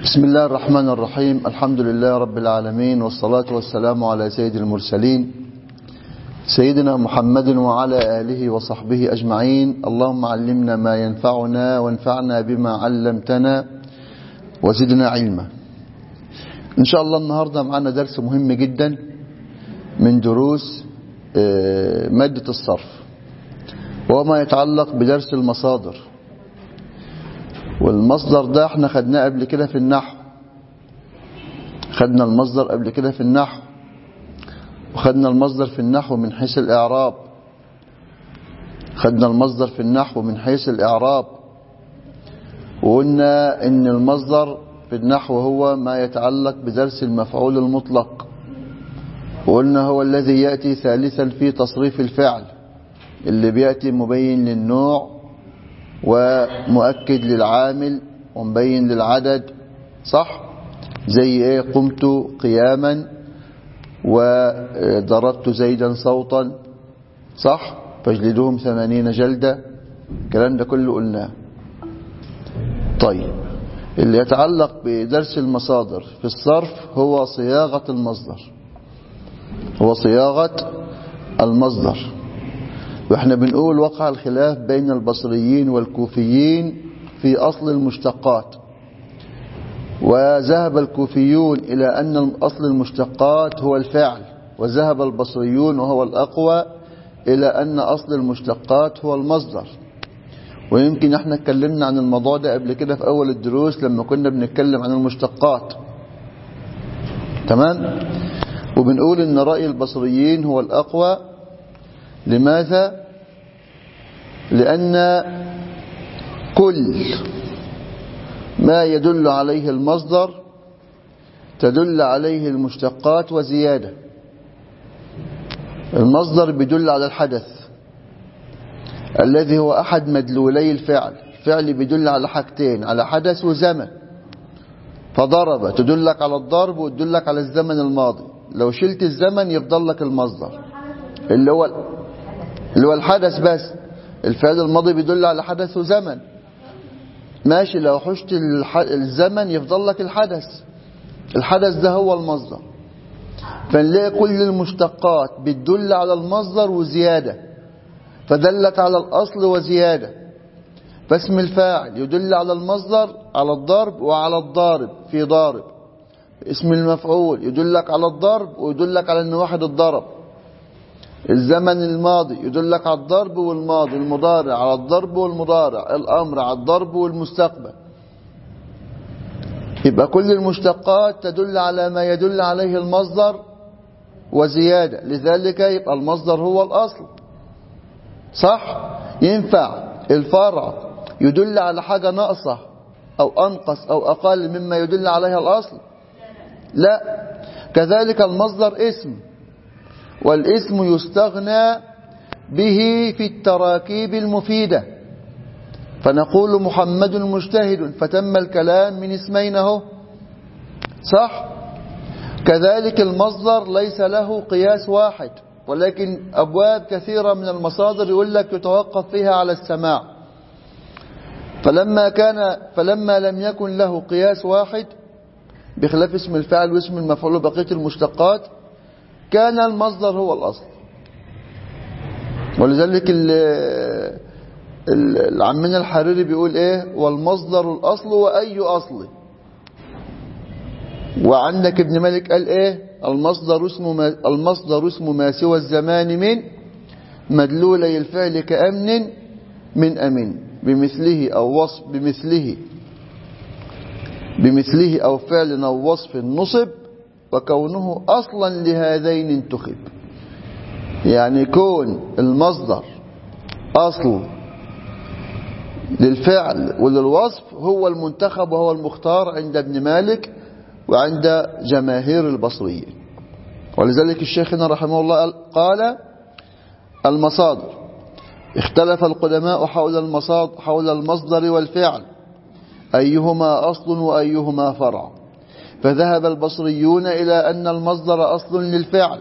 بسم الله الرحمن الرحيم الحمد لله رب العالمين والصلاة والسلام على سيد المرسلين سيدنا محمد وعلى آله وصحبه أجمعين اللهم علمنا ما ينفعنا وانفعنا بما علمتنا وزدنا علما إن شاء الله النهاردة معنا درس مهم جدا من دروس مادة الصرف وما يتعلق بدرس المصادر والمصدر ده احنا خدناه قبل كده في النحو خدنا المصدر قبل كده في النحو وخدنا المصدر في النحو من حيث الإعراب خدنا المصدر في النحو من حيث الإعراب وقلنا ان المصدر في النحو هو ما يتعلق بدرس المفعول المطلق وقلنا هو الذي يأتي ثالثا في تصريف الفعل اللي بيأتي مبين للنوع ومؤكد للعامل ومبين للعدد صح زي ايه قمت قياما وضربت زيدا صوتا صح فاجلدوهم ثمانين جلدة الكلام ده كله قلناه طيب اللي يتعلق بدرس المصادر في الصرف هو صياغة المصدر هو صياغة المصدر واحنا بنقول وقع الخلاف بين البصريين والكوفيين في أصل المشتقات وذهب الكوفيون إلى أن أصل المشتقات هو الفعل وذهب البصريون وهو الأقوى إلى أن أصل المشتقات هو المصدر ويمكن احنا اتكلمنا عن الموضوع ده قبل كده في أول الدروس لما كنا بنتكلم عن المشتقات تمام وبنقول ان رأي البصريين هو الأقوى لماذا لأن كل ما يدل عليه المصدر تدل عليه المشتقات وزيادة المصدر بيدل على الحدث الذي هو أحد مدلولي الفعل الفعل بيدل على حاجتين على حدث وزمن فضرب تدلك على الضرب وتدلك على الزمن الماضي لو شلت الزمن يفضل لك المصدر اللي هو اللي هو الحدث بس الفعل الماضي بيدل على حدث وزمن ماشي لو حشت الزمن يفضل لك الحدث الحدث ده هو المصدر فنلاقي كل المشتقات بتدل على المصدر وزيادة فدلت على الأصل وزيادة فاسم الفاعل يدل على المصدر على الضرب وعلى الضارب في ضارب اسم المفعول يدلك على الضرب ويدلك على ان واحد الضرب الزمن الماضي يدلك على الضرب والماضي المضارع على الضرب والمضارع الأمر على الضرب والمستقبل يبقى كل المشتقات تدل على ما يدل عليه المصدر وزيادة لذلك يبقى المصدر هو الأصل صح ينفع الفرع يدل على حاجة ناقصة أو أنقص أو أقل مما يدل عليها الأصل لا كذلك المصدر اسم والاسم يستغنى به في التراكيب المفيدة فنقول محمد مجتهد فتم الكلام من اسمين اهو صح كذلك المصدر ليس له قياس واحد ولكن أبواب كثيرة من المصادر يقول لك يتوقف فيها على السماع فلما كان فلما لم يكن له قياس واحد بخلاف اسم الفعل واسم المفعول وبقية المشتقات كان المصدر هو الأصل ولذلك العمنا الحريري بيقول ايه والمصدر الأصل وأي أصل وعندك ابن مالك قال ايه المصدر اسم ما, المصدر اسم ما سوى الزمان من مدلولي الفعل كأمن من أمن بمثله أو وصف بمثله بمثله أو فعل أو وصف نصب وكونه أصلا لهذين انتخب يعني كون المصدر أصل للفعل وللوصف هو المنتخب وهو المختار عند ابن مالك وعند جماهير البصريين ولذلك الشيخنا رحمه الله قال المصادر اختلف القدماء حول المصادر حول المصدر والفعل أيهما أصل وأيهما فرع فذهب البصريون إلى أن المصدر أصل للفعل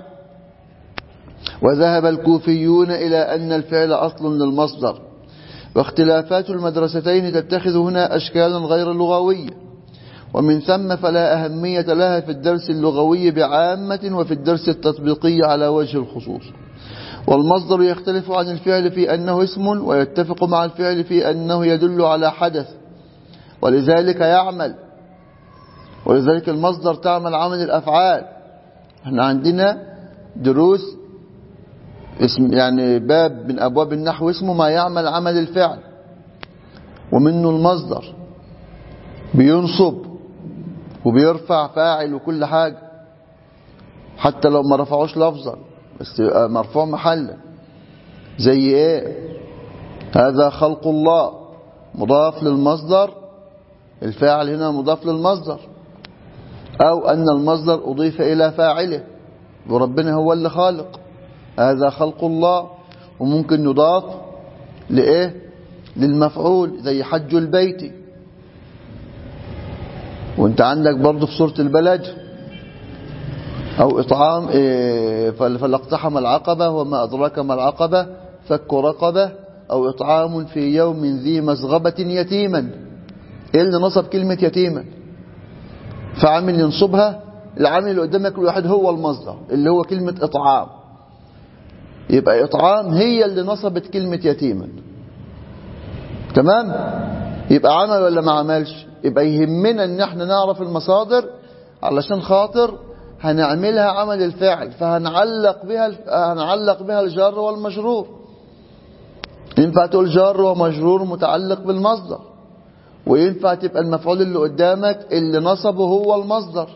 وذهب الكوفيون إلى أن الفعل أصل للمصدر واختلافات المدرستين تتخذ هنا أشكالا غير لغوية ومن ثم فلا أهمية لها في الدرس اللغوي بعامة وفي الدرس التطبيقي على وجه الخصوص والمصدر يختلف عن الفعل في أنه اسم ويتفق مع الفعل في أنه يدل على حدث ولذلك يعمل ولذلك المصدر تعمل عمل الأفعال احنا عندنا دروس اسم يعني باب من أبواب النحو اسمه ما يعمل عمل الفعل ومنه المصدر بينصب وبيرفع فاعل وكل حاجة حتى لو ما رفعوش لفظا بس يبقى مرفوع محلا زي ايه هذا خلق الله مضاف للمصدر الفاعل هنا مضاف للمصدر او ان المصدر اضيف الى فاعله وربنا هو اللي خالق هذا خلق الله وممكن يضاف لايه للمفعول زي حج البيت وانت عندك برضه في سورة البلد او اطعام إيه فلاقتحم العقبة وما ادراك ما العقبة فك رقبة او اطعام في يوم ذي مسغبة يتيما ايه اللي نصب كلمة يتيما فعامل ينصبها العامل اللي قدامك الواحد هو المصدر اللي هو كلمة اطعام يبقى اطعام هي اللي نصبت كلمة يتيما تمام يبقى عمل ولا ما عملش يبقى يهمنا ان احنا نعرف المصادر علشان خاطر هنعملها عمل الفاعل فهنعلق بها هنعلق بها الجار والمجرور ينفع تقول جار ومجرور متعلق بالمصدر وينفع تبقى المفعول اللي قدامك اللي نصبه هو المصدر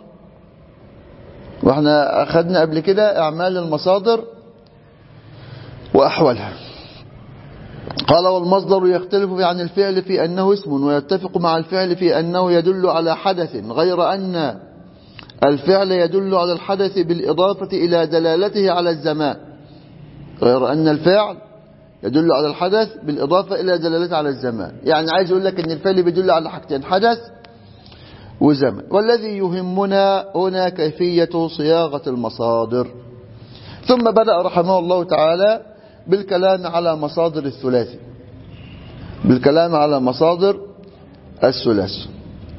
واحنا اخذنا قبل كده اعمال المصادر واحوالها قال والمصدر يختلف عن الفعل في أنه اسم ويتفق مع الفعل في أنه يدل على حدث غير أن الفعل يدل على الحدث بالإضافة إلى دلالته على الزمان غير أن الفعل يدل على الحدث بالإضافة إلى دلالته على الزمان يعني عايز أقول لك أن الفعل بيدل على حاجتين حدث وزمن والذي يهمنا هنا كيفية صياغة المصادر ثم بدأ رحمه الله تعالى بالكلام على مصادر الثلاثي بالكلام على مصادر الثلاثي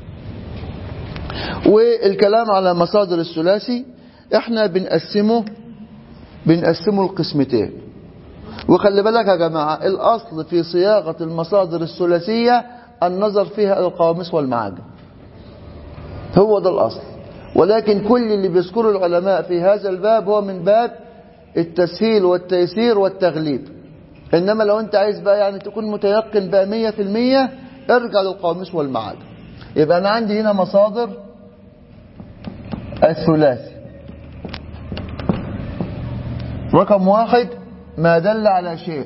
والكلام على مصادر الثلاثي احنا بنقسمه بنقسمه لقسمتين وخلي بالك يا جماعة الأصل في صياغة المصادر الثلاثية النظر فيها إلى القواميس والمعاجم هو ده الأصل ولكن كل اللي بيذكره العلماء في هذا الباب هو من باب التسهيل والتيسير والتغليب إنما لو أنت عايز بقى يعني تكون متيقن بقى مية في المية ارجع للقواميس والمعاجم يبقى أنا عندي هنا مصادر الثلاثي رقم واحد ما دل على شيء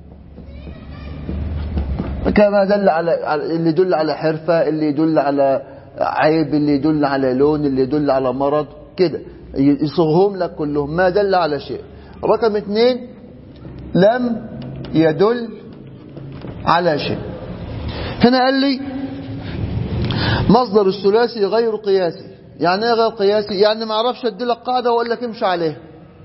كما دل على اللي يدل على حرفة اللي يدل على عيب اللي يدل على لون اللي يدل على مرض كده يصغهم لك كلهم ما دل على شيء رقم اثنين لم يدل على شيء هنا قال لي مصدر الثلاثي غير قياسي يعني ايه غير قياسي يعني ما اعرفش ادي لك قاعده واقول لك امشي عليها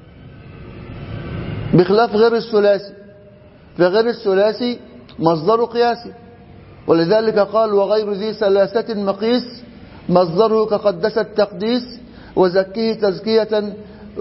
بخلاف غير الثلاثي فغير الثلاثي مصدره قياسي ولذلك قال وغير ذي ثلاثة مقيس مصدره كقدس التقديس وزكيه تزكية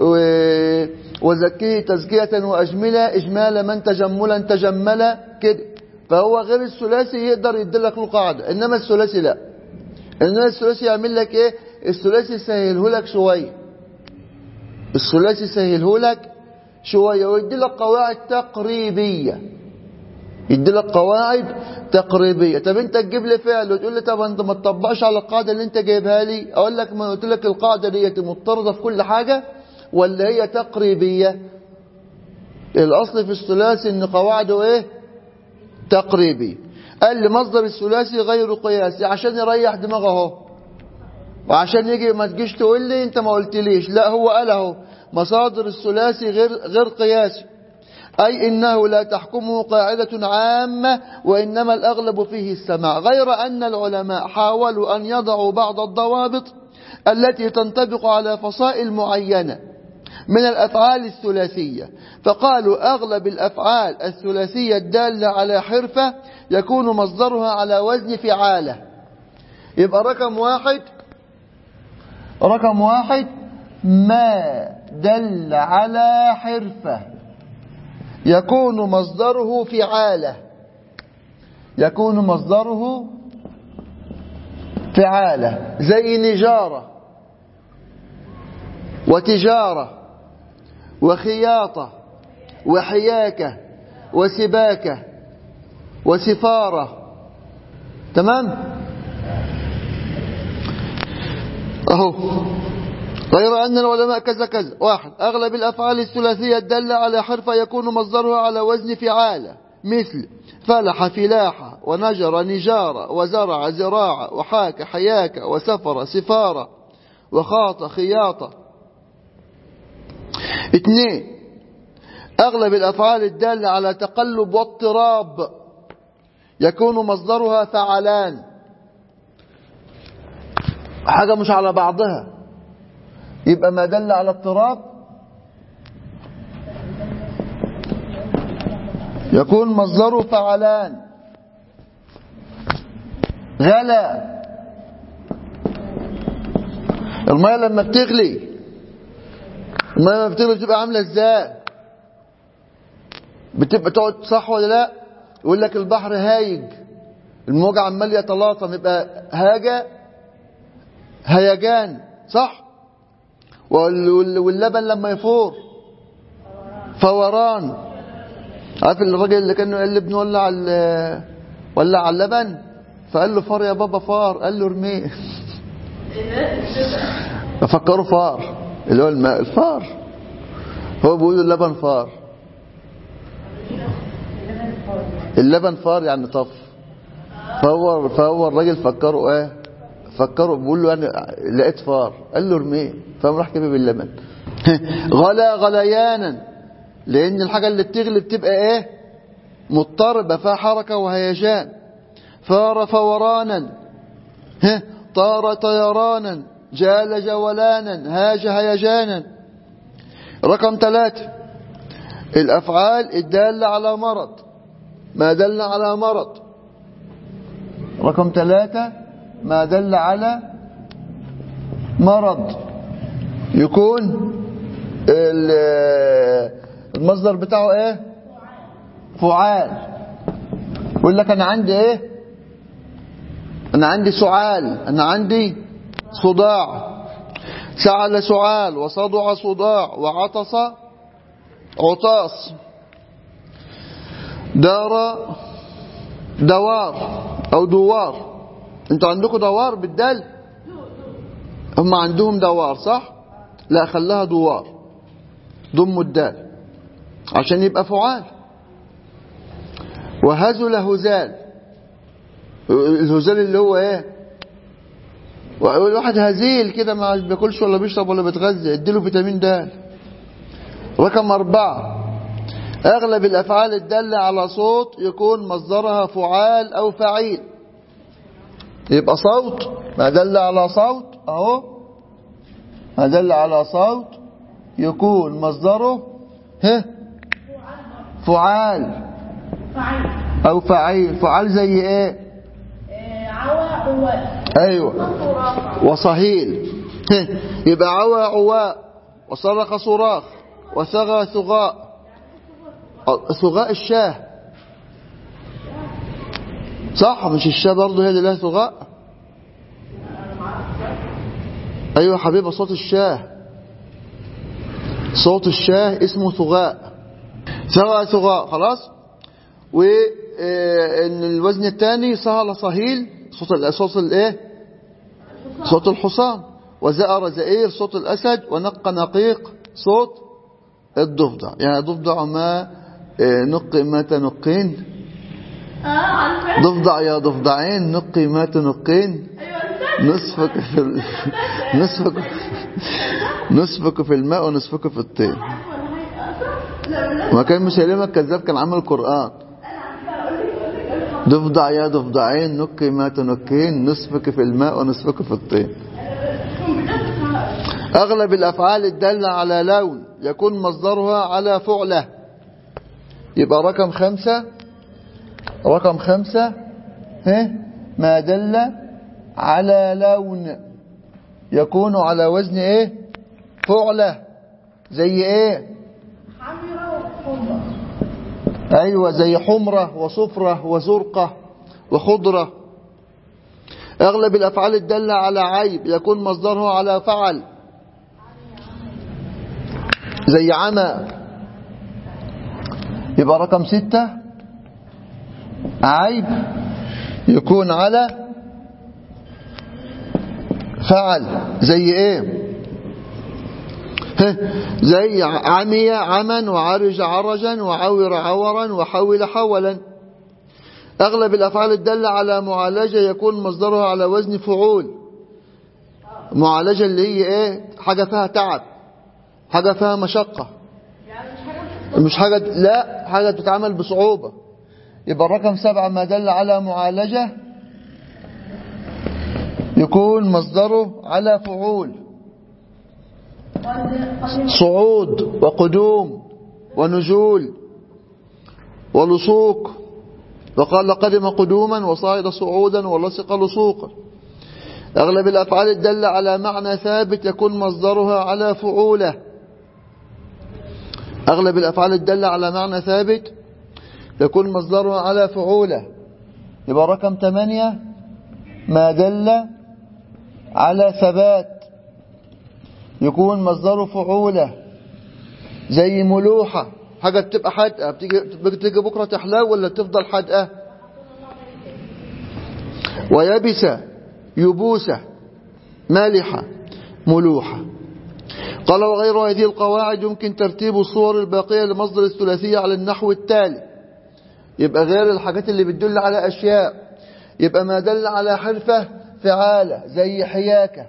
وزكيه تزكية وأجملة إجمال من تجملا تجمل كده فهو غير الثلاثي يقدر يدلك له قاعدة إنما الثلاثي لا إنما الثلاثي يعمل لك إيه الثلاثي يسهله لك شوية الثلاثي يسهله لك شوية ويدي لك قواعد تقريبية يدي لك قواعد تقريبية طب انت تجيب لي فعل وتقول لي طب انت ما تطبقش على القاعدة اللي انت جايبها لي اقول لك ما قلت لك القاعدة ديت مضطردة في كل حاجة ولا هي تقريبية الاصل في الثلاثي ان قواعده ايه تقريبي قال لي مصدر الثلاثي غير قياسي عشان يريح دماغه اهو وعشان يجي ما تجيش تقول لي انت ما قلتليش لا هو قال اهو مصادر الثلاثي غير غير قياسي أي إنه لا تحكمه قاعدة عامة وإنما الأغلب فيه السماع غير أن العلماء حاولوا أن يضعوا بعض الضوابط التي تنطبق على فصائل معينة من الأفعال الثلاثية فقالوا أغلب الأفعال الثلاثية الدالة على حرفة يكون مصدرها على وزن فعالة يبقى رقم واحد رقم واحد ما دل على حرفة يكون مصدره فعالة يكون مصدره فعالة زي نجارة وتجارة وخياطة وحياكة وسباكة وسفارة تمام أهو غير أن العلماء كذا كذا واحد أغلب الأفعال الثلاثية الدالة على حرفة يكون مصدرها على وزن فعالة مثل فلح فلاحة ونجر نجارة وزرع زراعة وحاك حياكة وسفر سفارة وخاط خياطة اثنين أغلب الأفعال الدالة على تقلب واضطراب يكون مصدرها فعلان حاجة مش على بعضها يبقى ما دل على اضطراب يكون مصدره فعلان غلا المية لما بتغلي المية لما بتغلي بتبقى عاملة ازاي بتبقى تقعد صح ولا لا يقول لك البحر هايج الموج عمال يتلاطم يبقى هاجة هيجان صح واللبن لما يفور فوران عارف الراجل اللي كان قال لابنه ولع ولع على اللبن فقال له فار يا بابا فار قال له ارميه ففكروا فار اللي هو الماء الفار هو بيقول اللبن فار اللبن فار يعني طف فهو فهو الراجل فكروا ايه فكروا بيقول له انا لقيت فار قال له ارميه فقام راح كبب اللبن غلا غليانا لان الحاجه اللي بتغلي بتبقى ايه مضطربه فيها حركه وهيجان فار فورانا طار طيرانا جال جولانا هاج هيجانا رقم ثلاثة الأفعال الدالة على مرض ما دل على مرض رقم ثلاثة ما دل على مرض يكون المصدر بتاعه ايه فعال يقول لك انا عندي ايه انا عندي سعال انا عندي صداع سعل سعال وصدع صداع وعطس عطاس دار دوار او دوار انتوا عندكم دوار بالدال هم عندهم دوار صح لا خلاها دوار ضم الدال عشان يبقى فعال وهزل هزال الهزال اللي هو ايه واحد هزيل كده ما بياكلش ولا بيشرب ولا بيتغذى اديله فيتامين د رقم أربعة أغلب الأفعال الدالة على صوت يكون مصدرها فعال أو فعيل يبقى صوت ما دل على صوت أهو ما دل على صوت يكون مصدره ها فعال أو فعيل فعال زي إيه أيوة وصهيل يبقى عوى عواء وصرخ صراخ وثغى ثغاء ثغاء الشاه صح مش الشاه برضه هي اللي لها ثغاء ايوه حبيبه صوت الشاه صوت الشاه اسمه ثغاء ثغى ثغاء خلاص وان الوزن الثاني سهل صهيل صوت الصوت الايه صوت الحصان وزأر زئير صوت الاسد ونق نقيق صوت الضفدع يعني ضفدع ما نقي ما تنقين ضفدع يا ضفدعين نقي ما تنقين نصفك في ال... نصفك نصفك في الماء ونصفك في الطين ما كان مسيلمة الكذاب كان عمل القرآن ضفدع يا ضفدعين نقي ما تنقين نصفك في الماء ونصفك في الطين أغلب الأفعال الدالة على لون يكون مصدرها على فعله يبقى رقم خمسة رقم خمسة ها ما دل على لون يكون على وزن ايه فعلة زي ايه حمرة وحمرة ايوه زي حمرة وصفرة وزرقة وخضرة اغلب الافعال الدالة على عيب يكون مصدره على فعل زي عمى يبقى رقم ستة عيب يكون على فعل زي ايه ها، زي عمي عما وعرج عرجا وعور عورا وحول حولا أغلب الأفعال الدالة على معالجة يكون مصدرها على وزن فعول معالجة اللي هي ايه حاجة فيها تعب حاجة فيها مشقة يعني مش حاجة مش حاجة لا حاجة تتعمل بصعوبة يبقى الرقم سبعة ما دل على معالجة يكون مصدره على فعول قد قد صعود وقدوم ونزول ولصوق وقال قدم قدوما وصعد صعودا ولصق لصوقا أغلب الأفعال الدالة على معنى ثابت يكون مصدرها على فعوله أغلب الأفعال الدالة على معنى ثابت يكون مصدرها على فعوله يبقى رقم ثمانية ما دل على ثبات يكون مصدره فعوله زي ملوحة حاجة بتبقى حادقة بتيجي, بتيجي بكرة تحلو ولا تفضل حادقة ويبسة يبوسة مالحة ملوحة قال وغير هذه القواعد يمكن ترتيب الصور الباقية لمصدر الثلاثية على النحو التالي يبقى غير الحاجات اللي بتدل على أشياء يبقى ما دل على حرفة فعالة زي حياكة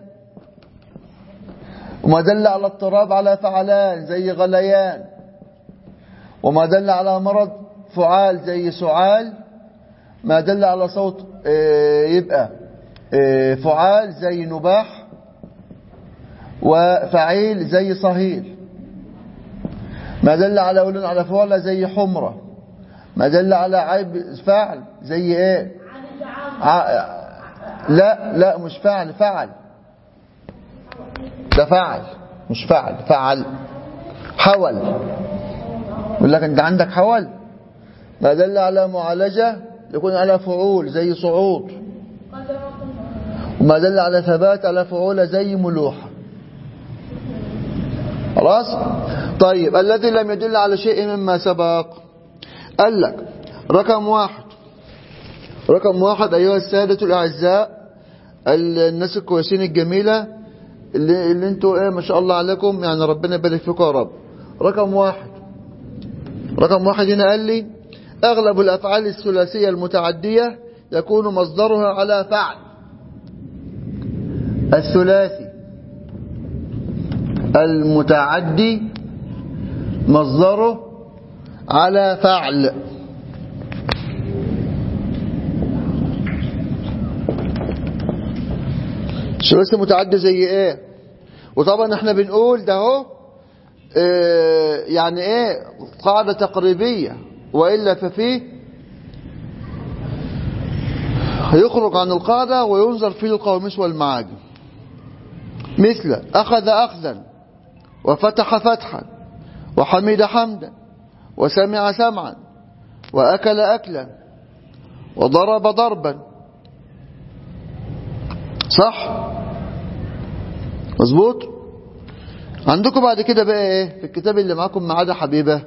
وما دل على اضطراب على فعلان زي غليان وما دل على مرض فعال زي سعال ما دل على صوت آه، يبقى آه، فعال زي نباح وفعيل زي صهيل ما دل على ولون على فعلة زي حمرة ما دل على عيب فعل زي ايه ع... لا لا مش فعل فعل ده فعل مش فعل فعل حول يقول لك انت عندك حول ما دل على معالجة يكون على فعول زي صعود وما دل على ثبات على فعول زي ملوحة خلاص طيب الذي لم يدل على شيء مما سبق قال لك رقم واحد رقم واحد أيها السادة الأعزاء الناس الكويسين الجميلة اللي, اللي انتوا ايه ما شاء الله عليكم يعني ربنا يبارك فيكم يا رب رقم واحد رقم واحد هنا قال لي أغلب الأفعال الثلاثية المتعدية يكون مصدرها على فعل الثلاثي المتعدي مصدره على فعل ثلاثي متعدي زي ايه وطبعا احنا بنقول ده اهو اه يعني ايه قاعدة تقريبية وإلا ففيه يخرج عن القاعدة وينظر فيه القواميس والمعاجم مثل أخذ أخذا وفتح فتحا وحمد حمدا وسمع سمعا وأكل أكلا وضرب ضربا صح مظبوط عندكم بعد كده بقى ايه في الكتاب اللي معاكم ما عدا حبيبه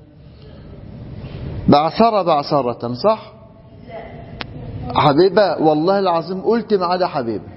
بعثرة بعثرة صح حبيبة والله العظيم قلت ما عدا حبيبة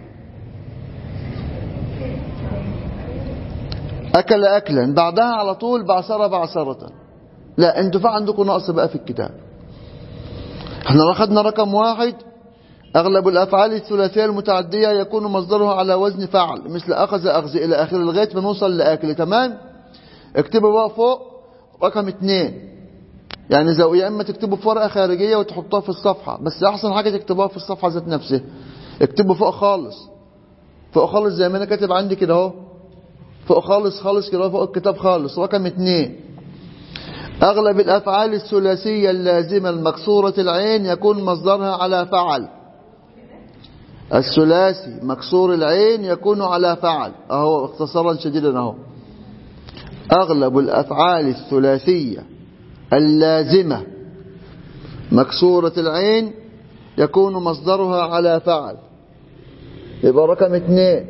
أكل أكلا بعدها على طول بعثرة بعثرة لا انتوا في عندكم نقص بقى في الكتاب احنا اخذنا رقم واحد أغلب الأفعال الثلاثية المتعدية يكون مصدرها على وزن فعل مثل أخذ أخذ إلى آخر لغاية ما نوصل لأكل تمام اكتبوا بقى فوق رقم اتنين يعني زو يا اما تكتبوا في ورقه خارجيه وتحطوها في الصفحه بس احسن حاجه تكتبوها في الصفحه ذات نفسها اكتبوا فوق خالص فوق خالص زي ما انا كاتب عندي كده اهو فوق خالص خالص كده فوق الكتاب خالص رقم اتنين اغلب الافعال الثلاثيه اللازمه المكسوره العين يكون مصدرها على فعل الثلاثي مكسور العين يكون على فعل اهو اختصارا شديدا اهو اغلب الافعال الثلاثية اللازمة مكسورة العين يكون مصدرها على فعل يبقى رقم اثنين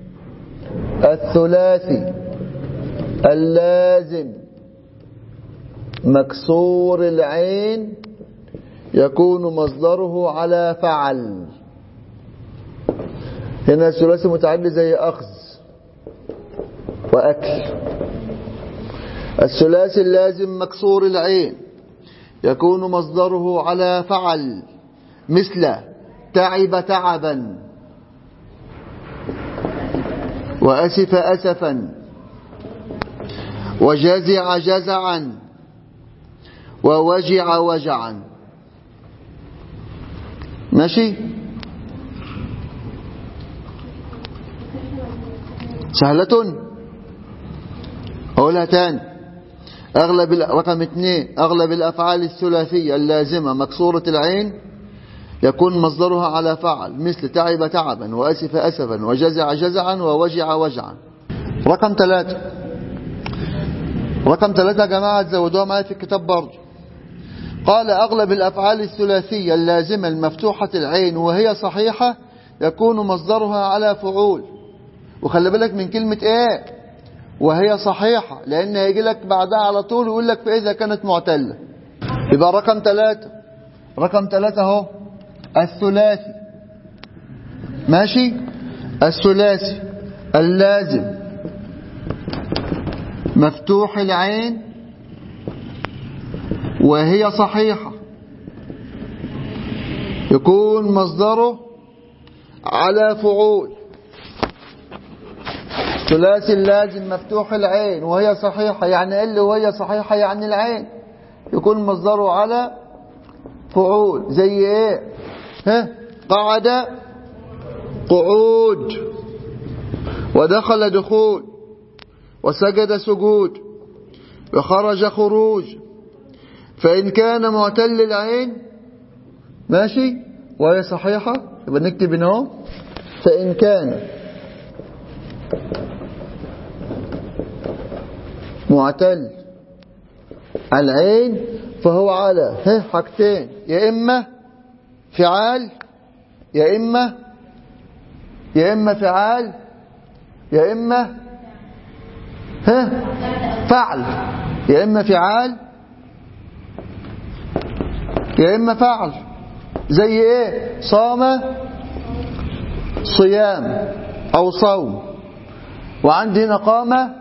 الثلاثي اللازم مكسور العين يكون مصدره على فعل هنا الثلاثي متعدي زي أخذ وأكل الثلاثي اللازم مكسور العين يكون مصدره على فعل مثل تعب تعبا وأسف أسفا وجزع جزعا ووجع وجعا ماشي سهلة أقولها تاني أغلب رقم اثنين أغلب الأفعال الثلاثية اللازمة مكسورة العين يكون مصدرها على فعل مثل تعب تعبا وأسف أسفا وجزع جزعا ووجع وجعا رقم ثلاثة رقم ثلاثة يا جماعة تزودوها معايا في الكتاب برضه قال أغلب الأفعال الثلاثية اللازمة المفتوحة العين وهي صحيحة يكون مصدرها على فعول وخلي بالك من كلمة ايه وهي صحيحة لأن هيجي لك بعدها على طول ويقول لك فإذا كانت معتلة يبقى رقم ثلاثة رقم ثلاثة اهو الثلاثي ماشي الثلاثي اللازم مفتوح العين وهي صحيحة يكون مصدره على فعول ثلاثي اللازم مفتوح العين وهي صحيحة يعني ايه اللي وهي صحيحة يعني العين يكون مصدره على فعول زي ايه ها قعد قعود ودخل دخول وسجد سجود وخرج خروج فإن كان معتل العين ماشي وهي صحيحة يبقى نكتب هنا فإن كان معتل العين فهو على ها حاجتين يا إما فعال يا إما يا إما فعال يا إما ها فعل يا إما فعال يا إما فعل زي إيه صام صيام أو صوم وعندي هنا قام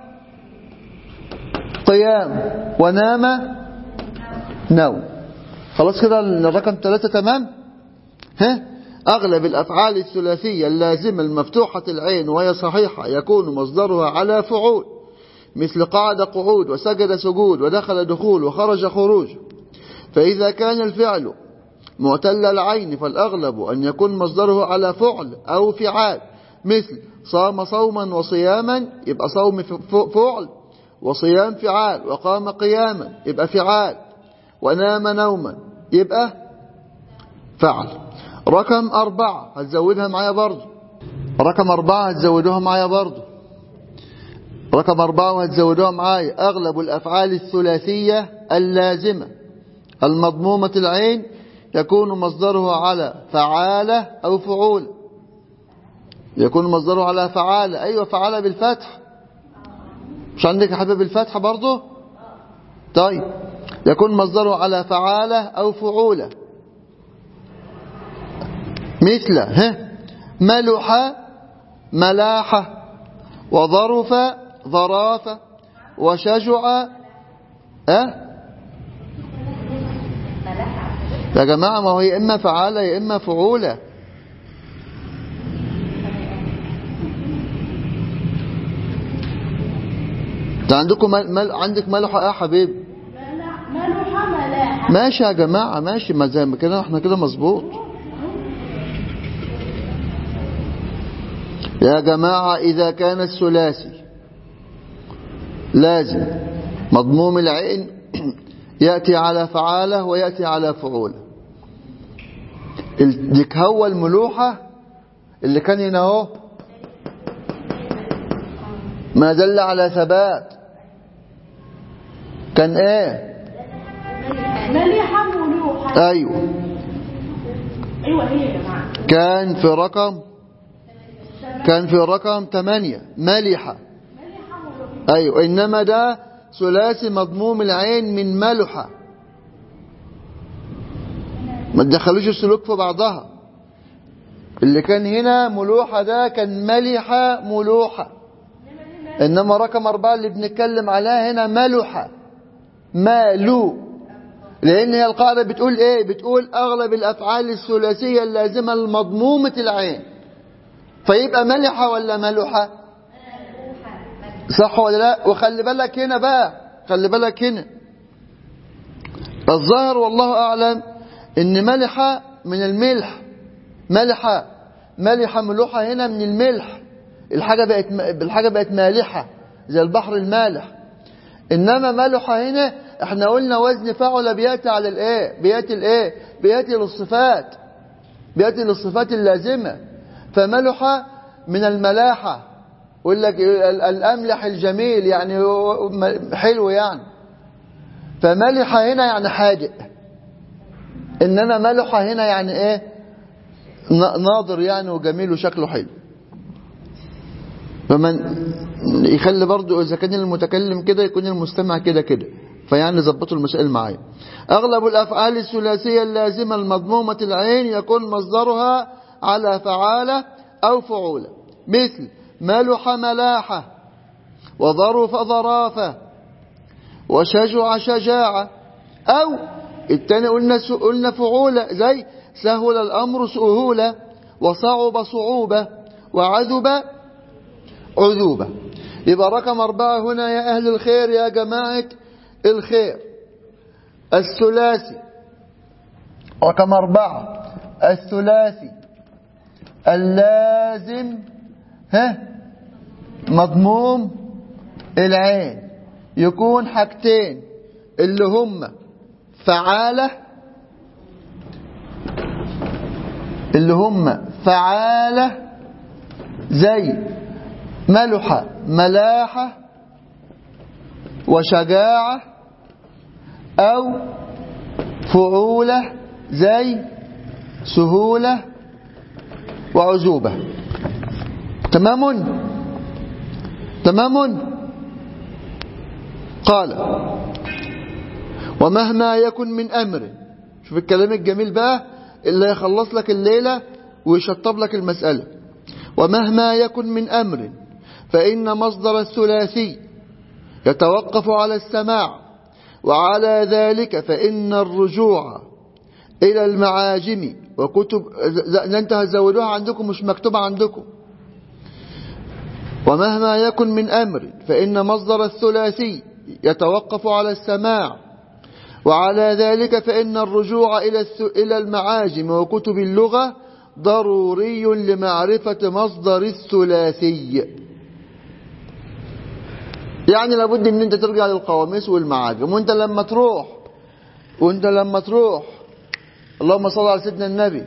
قيام ونام نوم خلاص كده الرقم ثلاثة تمام ها أغلب الأفعال الثلاثية اللازمة المفتوحة العين وهي صحيحة يكون مصدرها على فعول مثل قعد قعود وسجد سجود ودخل دخول وخرج خروج فإذا كان الفعل معتل العين فالأغلب أن يكون مصدره على فعل أو فعال مثل صام صوما وصياما يبقى صوم فعل وصيام فعال وقام قياما يبقى فعال ونام نوما يبقى فعل رقم أربعة هتزودها معايا برضو رقم أربعة هتزودوها معايا برضو رقم أربعة وهتزودوها معايا أغلب الأفعال الثلاثية اللازمة المضمومة العين يكون مصدره على فعالة أو فعول يكون مصدره على فعالة أيوة فعالة بالفتح مش عندك يا حبيب الفتح برضه طيب يكون مصدره على فعالة أو فعولة مثل ها ملح ملاحة وظرف ظرافة وشجع أه يا جماعة ما هو يا إما فعالة يا إما فعولة ده عندكم مل... مل... عندك ملحة ايه يا حبيبي ملوحة ملاحة ماشي يا جماعة ماشي ما زي ما كده احنا كده مظبوط يا جماعة إذا كان الثلاثي لازم مضموم العين يأتي على فعالة ويأتي على فعولة ديك هو الملوحة اللي كان هنا اهو ما دل على ثبات كان ايه مليحة ملوحة ايوه ايوه هي يا جماعة كان في رقم كان في رقم 8 ملحة مليحة ملوحة ايوه انما ده ثلاثي مضموم العين من ملحة ما تدخلوش السلوك في بعضها اللي كان هنا ملوحة ده كان ملحة ملوحة انما رقم اربعة اللي بنتكلم عليها هنا ملحة مالو لان هي القاعدة بتقول ايه بتقول اغلب الافعال الثلاثية اللازمة لمضمومة العين فيبقى ملحة ولا ملوحة صح ولا لا وخلي بالك هنا بقى خلي بالك هنا الظاهر والله اعلم ان ملحة من الملح ملحة ملحة ملوحة هنا من الملح الحاجة بقت الحاجة بقت مالحة زي البحر المالح انما ملحة هنا احنا قلنا وزن فعل بياتي على الايه بياتي الايه بياتي للصفات بياتي للصفات اللازمة فملحة من الملاحة يقول لك ال- الاملح الجميل يعني هو م- حلو يعني فملحة هنا يعني حادق انما ملحة هنا يعني ايه ن- ناظر يعني وجميل وشكله حلو فمن يخلي برضو إذا كان المتكلم كده يكون المستمع كده كده فيعني ظبطوا المسائل معايا أغلب الأفعال الثلاثية اللازمة المضمومة العين يكون مصدرها على فعالة أو فعولة مثل ملح ملاحة وظرف ظرافة وشجع شجاعة أو التاني قلنا س- قلنا فعولة زي سهل الأمر سهولة وصعب صعوبة وعذب عذوبة يبقى رقم أربعة هنا يا أهل الخير يا جماعة الخير الثلاثي رقم أربعة الثلاثي اللازم ها مضموم العين يكون حاجتين اللي هم فعالة اللي هم فعالة زي ملحة ملاحة وشجاعة أو فعولة زي سهولة وعزوبة تمام تمام قال ومهما يكن من أمر شوف الكلام الجميل بقى اللي يخلص لك الليلة ويشطب لك المسألة ومهما يكن من أمر فإن مصدر الثلاثي يتوقف على السماع وعلى ذلك فإن الرجوع إلى المعاجم وكتب انت هتزودوها عندكم مش مكتوبة عندكم ومهما يكن من أمر فإن مصدر الثلاثي يتوقف على السماع وعلى ذلك فإن الرجوع إلى الث- إلى المعاجم وكتب اللغة ضروري لمعرفة مصدر الثلاثي يعني لابد ان انت ترجع للقواميس والمعاجم وانت لما تروح وانت لما تروح اللهم صل على سيدنا النبي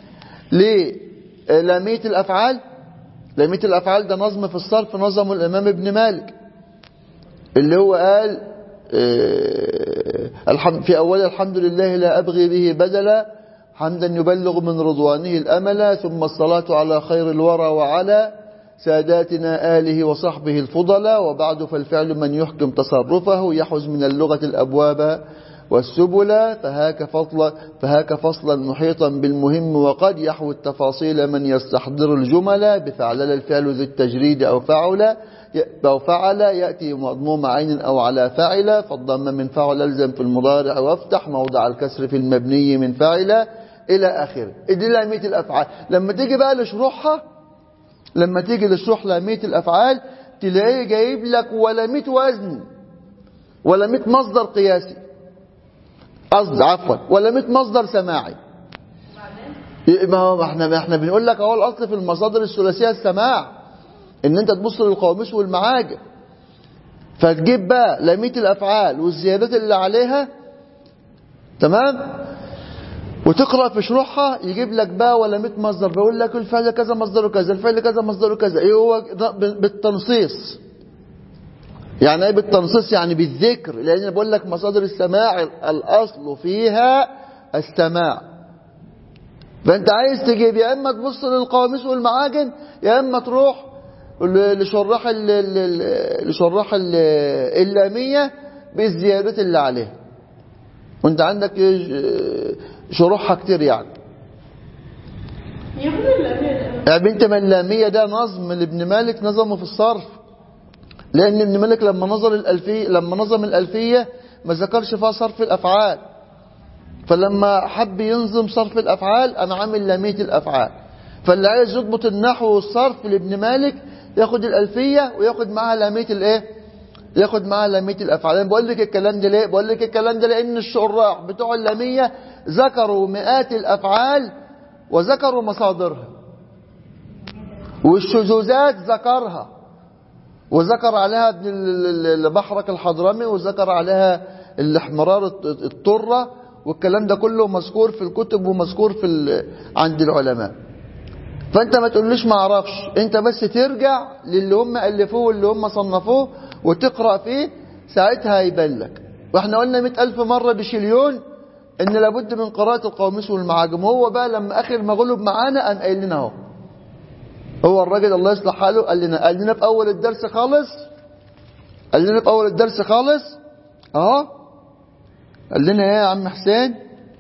للامية الافعال لامية الافعال ده نظم في الصرف نظمه الامام ابن مالك اللي هو قال آه، الحمد في أول الحمد لله لا أبغي به بدلا حمدا يبلغ من رضوانه الأمل ثم الصلاة على خير الورى وعلى ساداتنا آله وصحبه الفضلاء وبعد فالفعل من يحكم تصرفه يحوز من اللغة الأبواب والسبل فهاك فصلا فهاك فصلا محيطا بالمهم وقد يحوي التفاصيل من يستحضر الجمل بفعلل الفعل ذي التجريد أو فعل أو فعل يأتي مضموم عين أو على فعل فالضم من فعل الزم في المضارع وافتح موضع الكسر في المبني من فعل إلى آخره دي لامية الأفعال لما تيجي بقى لشروحها لما تيجي لشروح لامية الأفعال تلاقيه جايب لك ولا 100 وزن ولا 100 مصدر قياسي قصد عفوا ولا 100 مصدر سماعي ما هو احنا ما احنا بنقول لك اهو الاصل في المصادر الثلاثيه السماع ان انت تبص للقواميس والمعاجم فتجيب بقى لامية الافعال والزيادات اللي عليها تمام وتقرأ في شروحها يجيب لك بقى ولا 100 مصدر بيقول لك الفعل كذا مصدره كذا الفعل كذا مصدره كذا ايه هو بالتنصيص يعني ايه بالتنصيص يعني بالذكر لان أنا بقول لك مصادر السماع الاصل فيها السماع فانت عايز تجيب يا اما تبص للقواميس والمعاجم يا اما تروح ل- لشراح ال- ال- ال- لشراح ال- اللاميه بالزيادات اللي عليها وانت عندك ج- شروحها كتير يعني يقول الأمير يا بنت من اللامية ده نظم لابن مالك نظمه في الصرف لأن ابن مالك لما نظر الألفية لما نظم الألفية ما ذكرش فيها صرف الأفعال فلما حب ينظم صرف الأفعال أنا عامل لامية الأفعال فاللي عايز يضبط النحو والصرف لابن مالك ياخد الألفية وياخد معاها لامية الإيه؟ ياخد معاها لامية الأفعال أنا بقول لك الكلام ده ليه؟ بقول لك الكلام ده لأن الشراح بتوع اللامية ذكروا مئات الأفعال وذكروا مصادرها والشذوذات ذكرها وذكر عليها ابن ال- ال- البحرك الحضرمي وذكر عليها الاحمرار الط- الطرة والكلام ده كله مذكور في الكتب ومذكور في ال- عند العلماء فانت ما تقوليش ما اعرفش انت بس ترجع للي هم الفوه واللي هم صنفوه وتقرا فيه ساعتها هيبان لك واحنا قلنا مئة ألف مرة بشليون ان لابد من قراءة القواميس والمعاجم هو بقى لما اخر ما غلب معانا قام قايل لنا اهو هو الراجل الله يصلح حاله قال لنا قال لنا في اول الدرس خالص قال لنا في اول الدرس خالص اهو قال لنا ايه يا عم حسين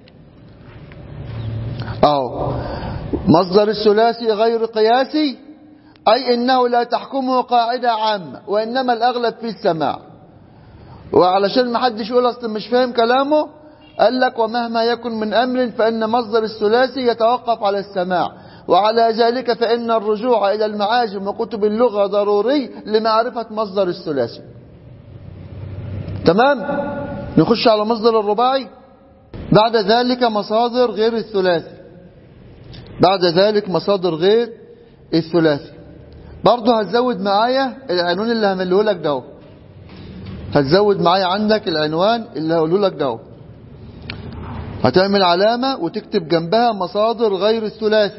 اهو مصدر الثلاثي غير قياسي اي انه لا تحكمه قاعده عامه وانما الاغلب في السماع وعلشان ما حدش يقول اصل مش فاهم كلامه قال لك ومهما يكن من امر فان مصدر الثلاثي يتوقف على السماع وعلى ذلك فان الرجوع الى المعاجم وكتب اللغه ضروري لمعرفه مصدر الثلاثي تمام نخش على مصدر الرباعي بعد ذلك مصادر غير الثلاثي بعد ذلك مصادر غير الثلاثي برضه هتزود معايا العنوان اللي همله لك ده هتزود معايا عندك العنوان اللي هقوله لك ده هتعمل علامة وتكتب جنبها مصادر غير الثلاثي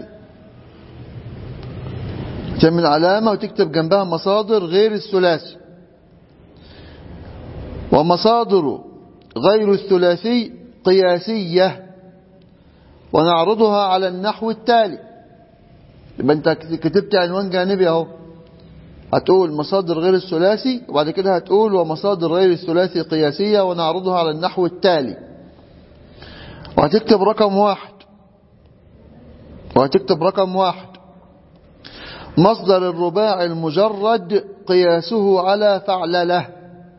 تعمل علامة وتكتب جنبها مصادر غير الثلاثي ومصادر غير الثلاثي قياسية ونعرضها على النحو التالي يبقى انت كتبت عنوان جانبي اهو هتقول مصادر غير الثلاثي وبعد كده هتقول ومصادر غير الثلاثي قياسية ونعرضها على النحو التالي وهتكتب رقم واحد وهتكتب رقم واحد مصدر الرباع المجرد قياسه على فعلله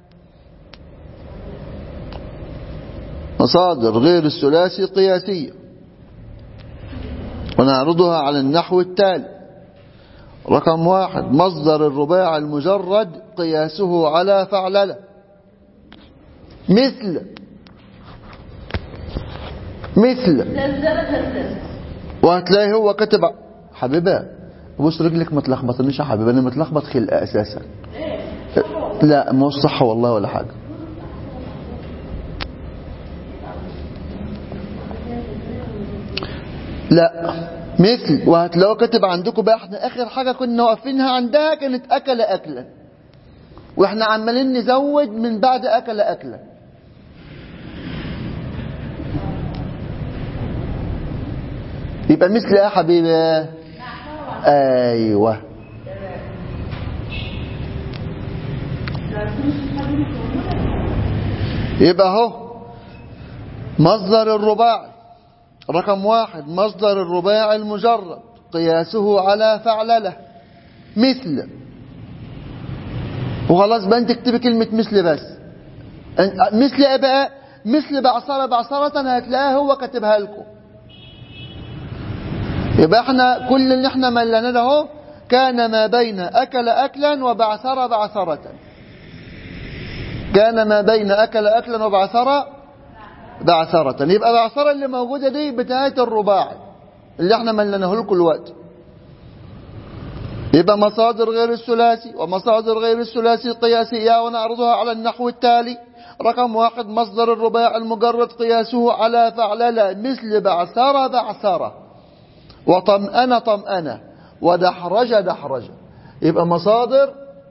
مصادر غير الثلاثي قياسية ونعرضها على النحو التالي رقم واحد مصدر الرباع المجرد قياسه على فعلله مثل مثل زلزلة هزاز وهتلاقي هو كتب حبيبة بص رجلك ما تلخبطنيش يا حبيبة انا متلخبط خلق اساسا لا مش صح والله ولا حاجة لا مثل وهتلاقوا كاتب عندكم بقى احنا اخر حاجة كنا واقفينها عندها كانت اكل اكلا واحنا عمالين نزود من بعد اكل اكلا يبقى مثل ايه يا حبيبي ايوه يبقى اهو مصدر الرباعي رقم واحد مصدر الرباعي المجرد قياسه على فعلله مثل وخلاص بقى انت اكتبي كلمة مثل بس أن- مثل ايه بقى مثل بعصرة بعصرة هتلاقيها هو كاتبها لكم يبقى احنا كل اللي احنا ملنا ده اهو كان ما بين اكل اكلا وبعثر بعثرة كان ما بين اكل اكلا وبعثر بعثرة يبقى بعثرة اللي موجودة دي بتاعة الرباعي اللي احنا ملناه لكم الوقت يبقى مصادر غير الثلاثي ومصادر غير الثلاثي قياسية ونعرضها على النحو التالي رقم واحد مصدر الرباع المجرد قياسه على فعللة مثل بعثرة بعثرة وطمأنة طمأنة ودحرج دحرج يبقى مصادر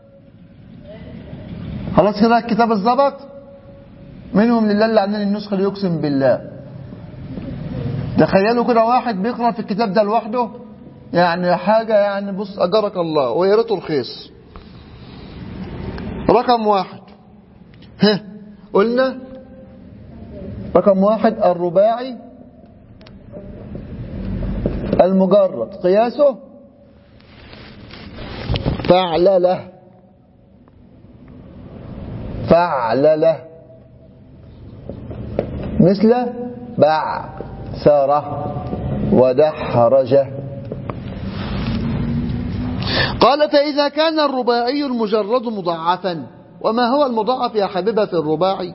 خلاص كده الكتاب الظبط منهم لله اللي عاملين النسخة اللي يقسم بالله تخيلوا كده واحد بيقرأ في الكتاب ده لوحده يعني حاجة يعني بص أجرك الله ويا ريته رخيص رقم واحد ها قلنا رقم واحد الرباعي المجرد قياسه فعلله فعلله مثل بعثرة ودحرجه قال فإذا كان الرباعي المجرد مضاعفا وما هو المضاعف يا حبيبة في الرباعي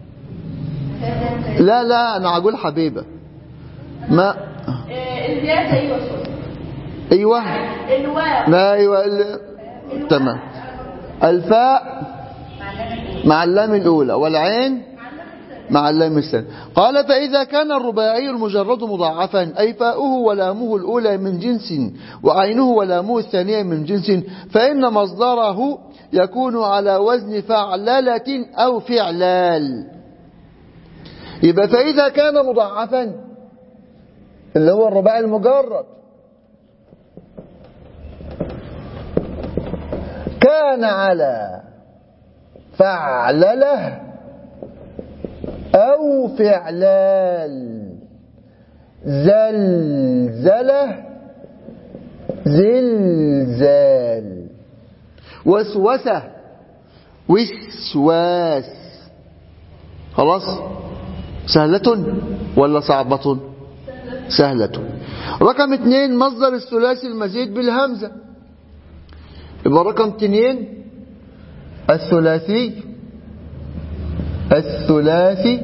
لا لا أنا أقول حبيبة ما آه، الزيادة أيوة صوت أيوة الواو لا أيوة ال- تمام الفاء مع اللام الأولى والعين مع اللام الثانية قال فإذا كان الرباعي المجرد مضاعفا أي فاؤه ولامه الأولى من جنس وعينه ولامه الثانية من جنس فإن مصدره يكون على وزن فعللة أو فعلال يبقى فإذا كان مضاعفا اللي هو الرباعي المجرد كان على فعلله أو فعلال زلزلة زلزال وسوسة وسواس خلاص سهلة ولا صعبة سهلة رقم اثنين مصدر الثلاثي المزيد بالهمزة يبقى رقم اثنين الثلاثي الثلاثي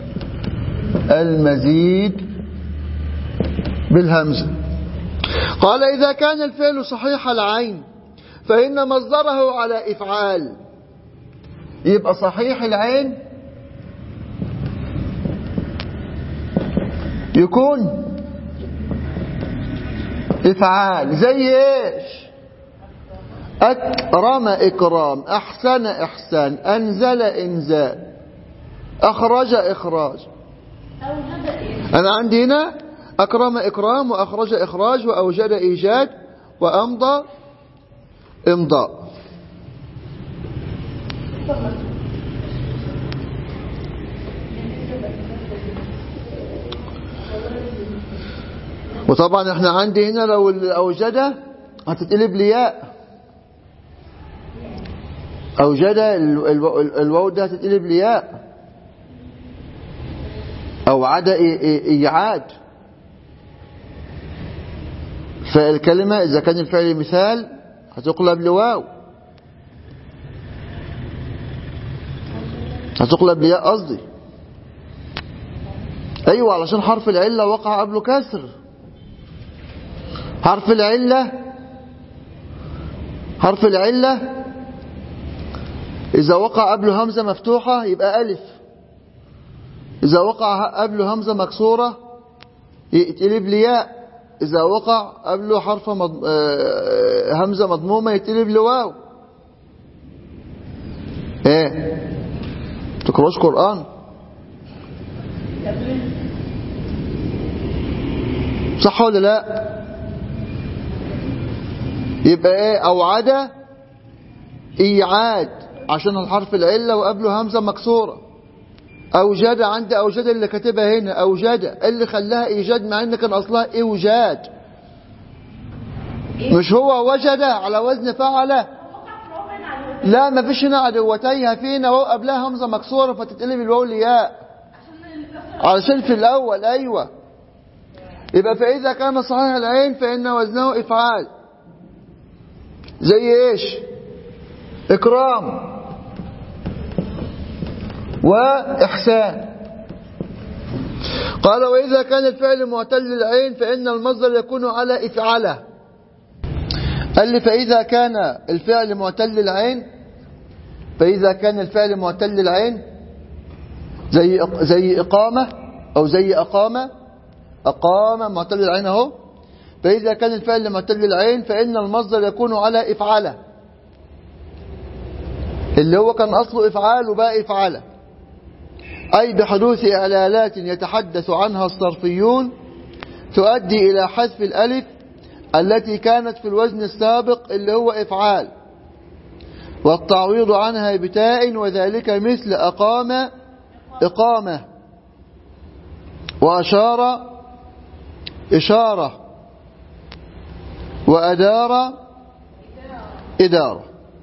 المزيد بالهمزة قال إذا كان الفعل صحيح العين فإن مصدره على إفعال يبقى صحيح العين يكون إفعال زي إيش أكرم إكرام أحسن إحسان أنزل إنزال أخرج إخراج أوجد إيه أنا عندي هنا أكرم إكرام وأخرج إخراج وأوجد إيجاد وأمضى إمضاء وطبعا احنا عندي هنا لو الأوجدة هتتقلب لياء أوجدة ال- ال- الواو ده هتتقلب لياء أو عدا إي- إي- إيعاد فالكلمة إذا كان الفعل مثال هتقلب لواو هتقلب لياء قصدي أيوة علشان حرف العلة وقع قبله كسر حرف العلة حرف العلة إذا وقع قبله همزة مفتوحة يبقى ألف إذا وقع قبله همزة مكسورة يتقلب لياء إذا وقع قبله حرف مض... آه، همزة مضمومة يتقلب لواو إيه تقراش قرآن صح ولا لا يبقى ايه اوعد ايعاد عشان الحرف العله وقبله همزه مكسوره اوجد عند اوجد اللي كاتبها هنا اوجد اللي خلاها ايجاد مع ان كان اصلها اوجاد مش هو وجد على وزن فعل لا ما فيش هنا عدوتيها فينا وهو قبلها همزه مكسوره فتتقلب الواو لياء علشان في الاول ايوه يبقى فاذا كان صحيح العين فان وزنه افعال زي ايش اكرام واحسان قال واذا كان الفعل معتل العين فان المصدر يكون على افعاله قال لي فاذا كان الفعل معتل العين فاذا كان الفعل معتل العين زي زي إقامة أو زي أقامة أقام معتل العين أهو فإذا كان الفعل معتل العين فإن المصدر يكون على إفعاله اللي هو كان أصله إفعال وبقى إفعاله أي بحدوث إعلالات يتحدث عنها الصرفيون تؤدي إلى حذف الألف التي كانت في الوزن السابق اللي هو إفعال والتعويض عنها بتاء وذلك مثل أقام إقامة وأشار إشارة وأدار إدارة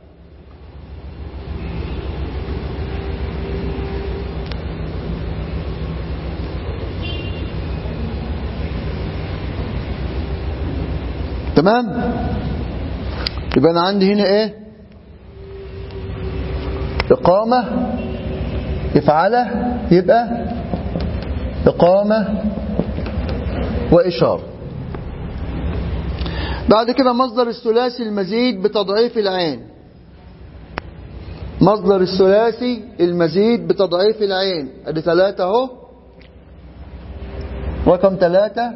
تمام يبقى أنا عندي هنا إيه إقامة إفعله يبقى إقامة وإشارة بعد كده مصدر الثلاثي المزيد بتضعيف العين مصدر الثلاثي المزيد بتضعيف العين ادي ثلاثة اهو رقم ثلاثة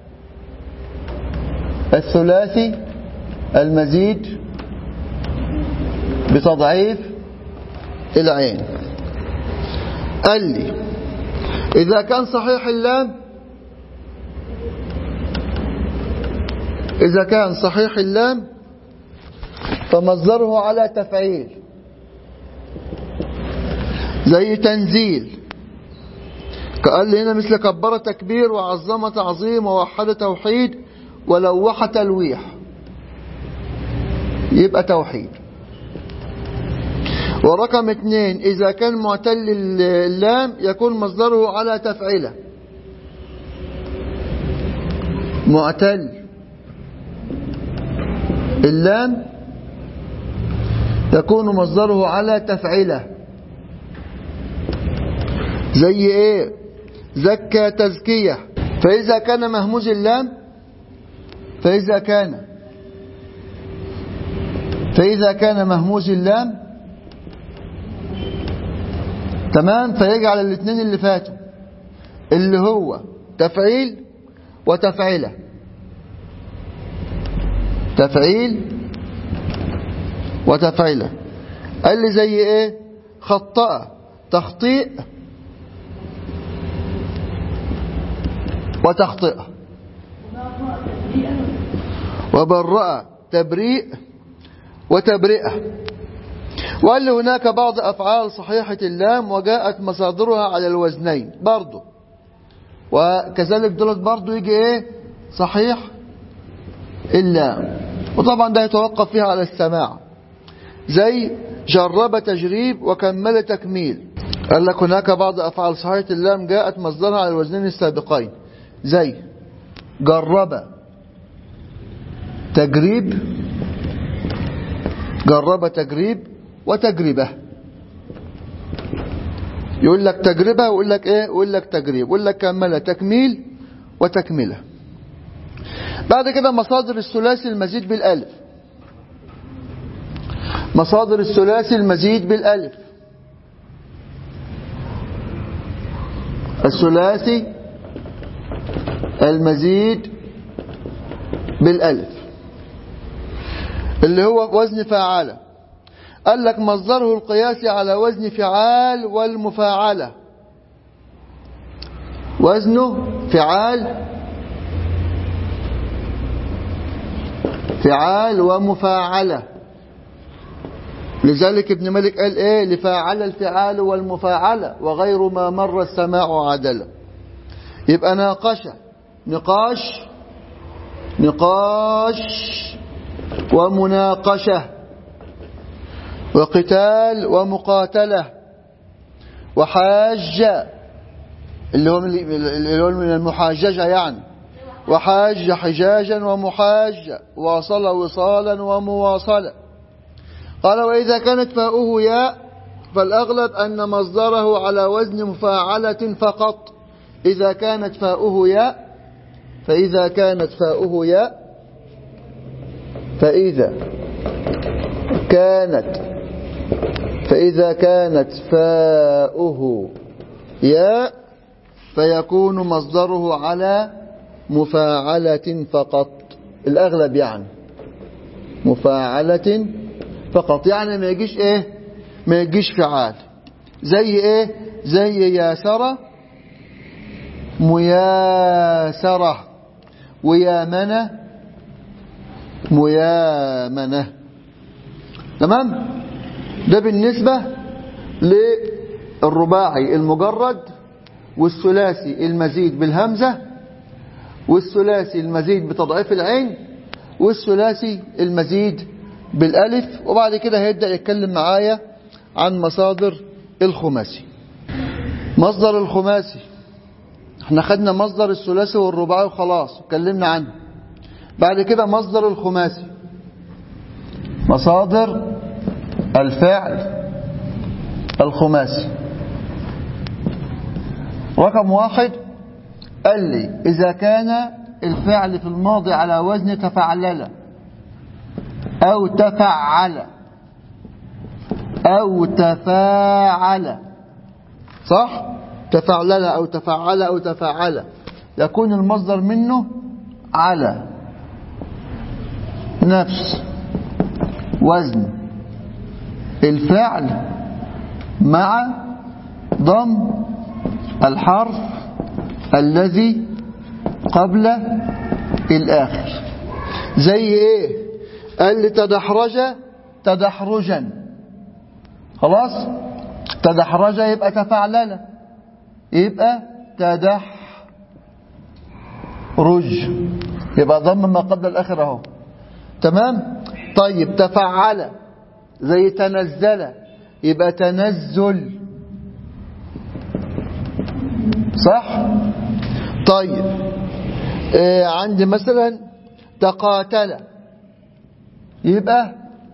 الثلاثي المزيد بتضعيف العين قال لي إذا كان صحيح اللام إذا كان صحيح اللام فمصدره على تفعيل زي تنزيل قال لي هنا مثل كبر تكبير وعظم تعظيم ووحد توحيد ولوح تلويح يبقى توحيد ورقم اثنين إذا كان معتل اللام يكون مصدره على تفعيله معتل اللام يكون مصدره على تفعيله زي ايه زكى تزكية فإذا كان مهموز اللام فإذا كان فإذا كان مهموز اللام تمام فيجعل الاثنين اللي فاتوا اللي هو تفعيل وتفعيله تفعيل وتفعيله قال لي زي ايه خطأ تخطيء وتخطئه وبرأ تبريء وتبرئة وقال لي هناك بعض أفعال صحيحة اللام وجاءت مصادرها على الوزنين برضو وكذلك دولت برضو يجي ايه صحيح اللام وطبعا ده يتوقف فيها على السماع زي جرب تجريب وكمل تكميل قال لك هناك بعض أفعال صحيحة اللام جاءت مصدرها على الوزنين السابقين زي جرب تجريب جرب تجريب وتجربة يقول لك تجربة ويقول لك ايه يقول لك تجريب يقول لك كمل تكميل وتكملة بعد كده مصادر الثلاثي المزيد بالالف مصادر الثلاثي المزيد بالالف الثلاثي المزيد بالالف اللي هو وزن فاعله قال لك مصدره القياسي على وزن فعال والمفاعلة وزنه فعال فعال ومفاعلة لذلك ابن مالك قال ايه لفاعل الفعال والمفاعلة وغير ما مر السماع عدلا يبقى ناقش نقاش نقاش ومناقشه وقتال ومقاتلة وحاج اللي هو من اللي هو من المحاججة يعني وحاج حجاجا ومحاج واصل وصالا ومواصلة قال وإذا كانت فاؤه ياء فالأغلب أن مصدره على وزن مفاعلة فقط إذا كانت فاؤه ياء فإذا كانت فاؤه ياء فإذا كانت فإذا كانت فاؤه ياء فيكون مصدره على مفاعلة فقط الأغلب يعني مفاعلة فقط يعني ما يجيش ايه ما يجيش فعال زي ايه زي ياسرة مياسرة ويامنة ميامنة تمام ده بالنسبة للرباعي المجرد والثلاثي المزيد بالهمزة والثلاثي المزيد بتضعيف العين والثلاثي المزيد بالالف وبعد كده هيبدأ يتكلم معايا عن مصادر الخماسي مصدر الخماسي احنا خدنا مصدر الثلاثي والرباعي وخلاص اتكلمنا عنه بعد كده مصدر الخماسي مصادر الفعل الخماسي رقم واحد قال لي إذا كان الفعل في الماضي على وزن تفعلل أو تفعل أو تفاعل صح تفعلل أو تفعل أو تفاعل يكون المصدر منه على نفس وزن الفعل مع ضم الحرف الذي قبل الآخر زي ايه قال لي تدحرج تدحرجا خلاص تدحرج يبقى تفعلل يبقى تدحرج يبقى ضم ما قبل الآخر اهو تمام طيب تفعل زي تنزل يبقى تنزل صح طيب آه عندي مثلا تقاتل يبقى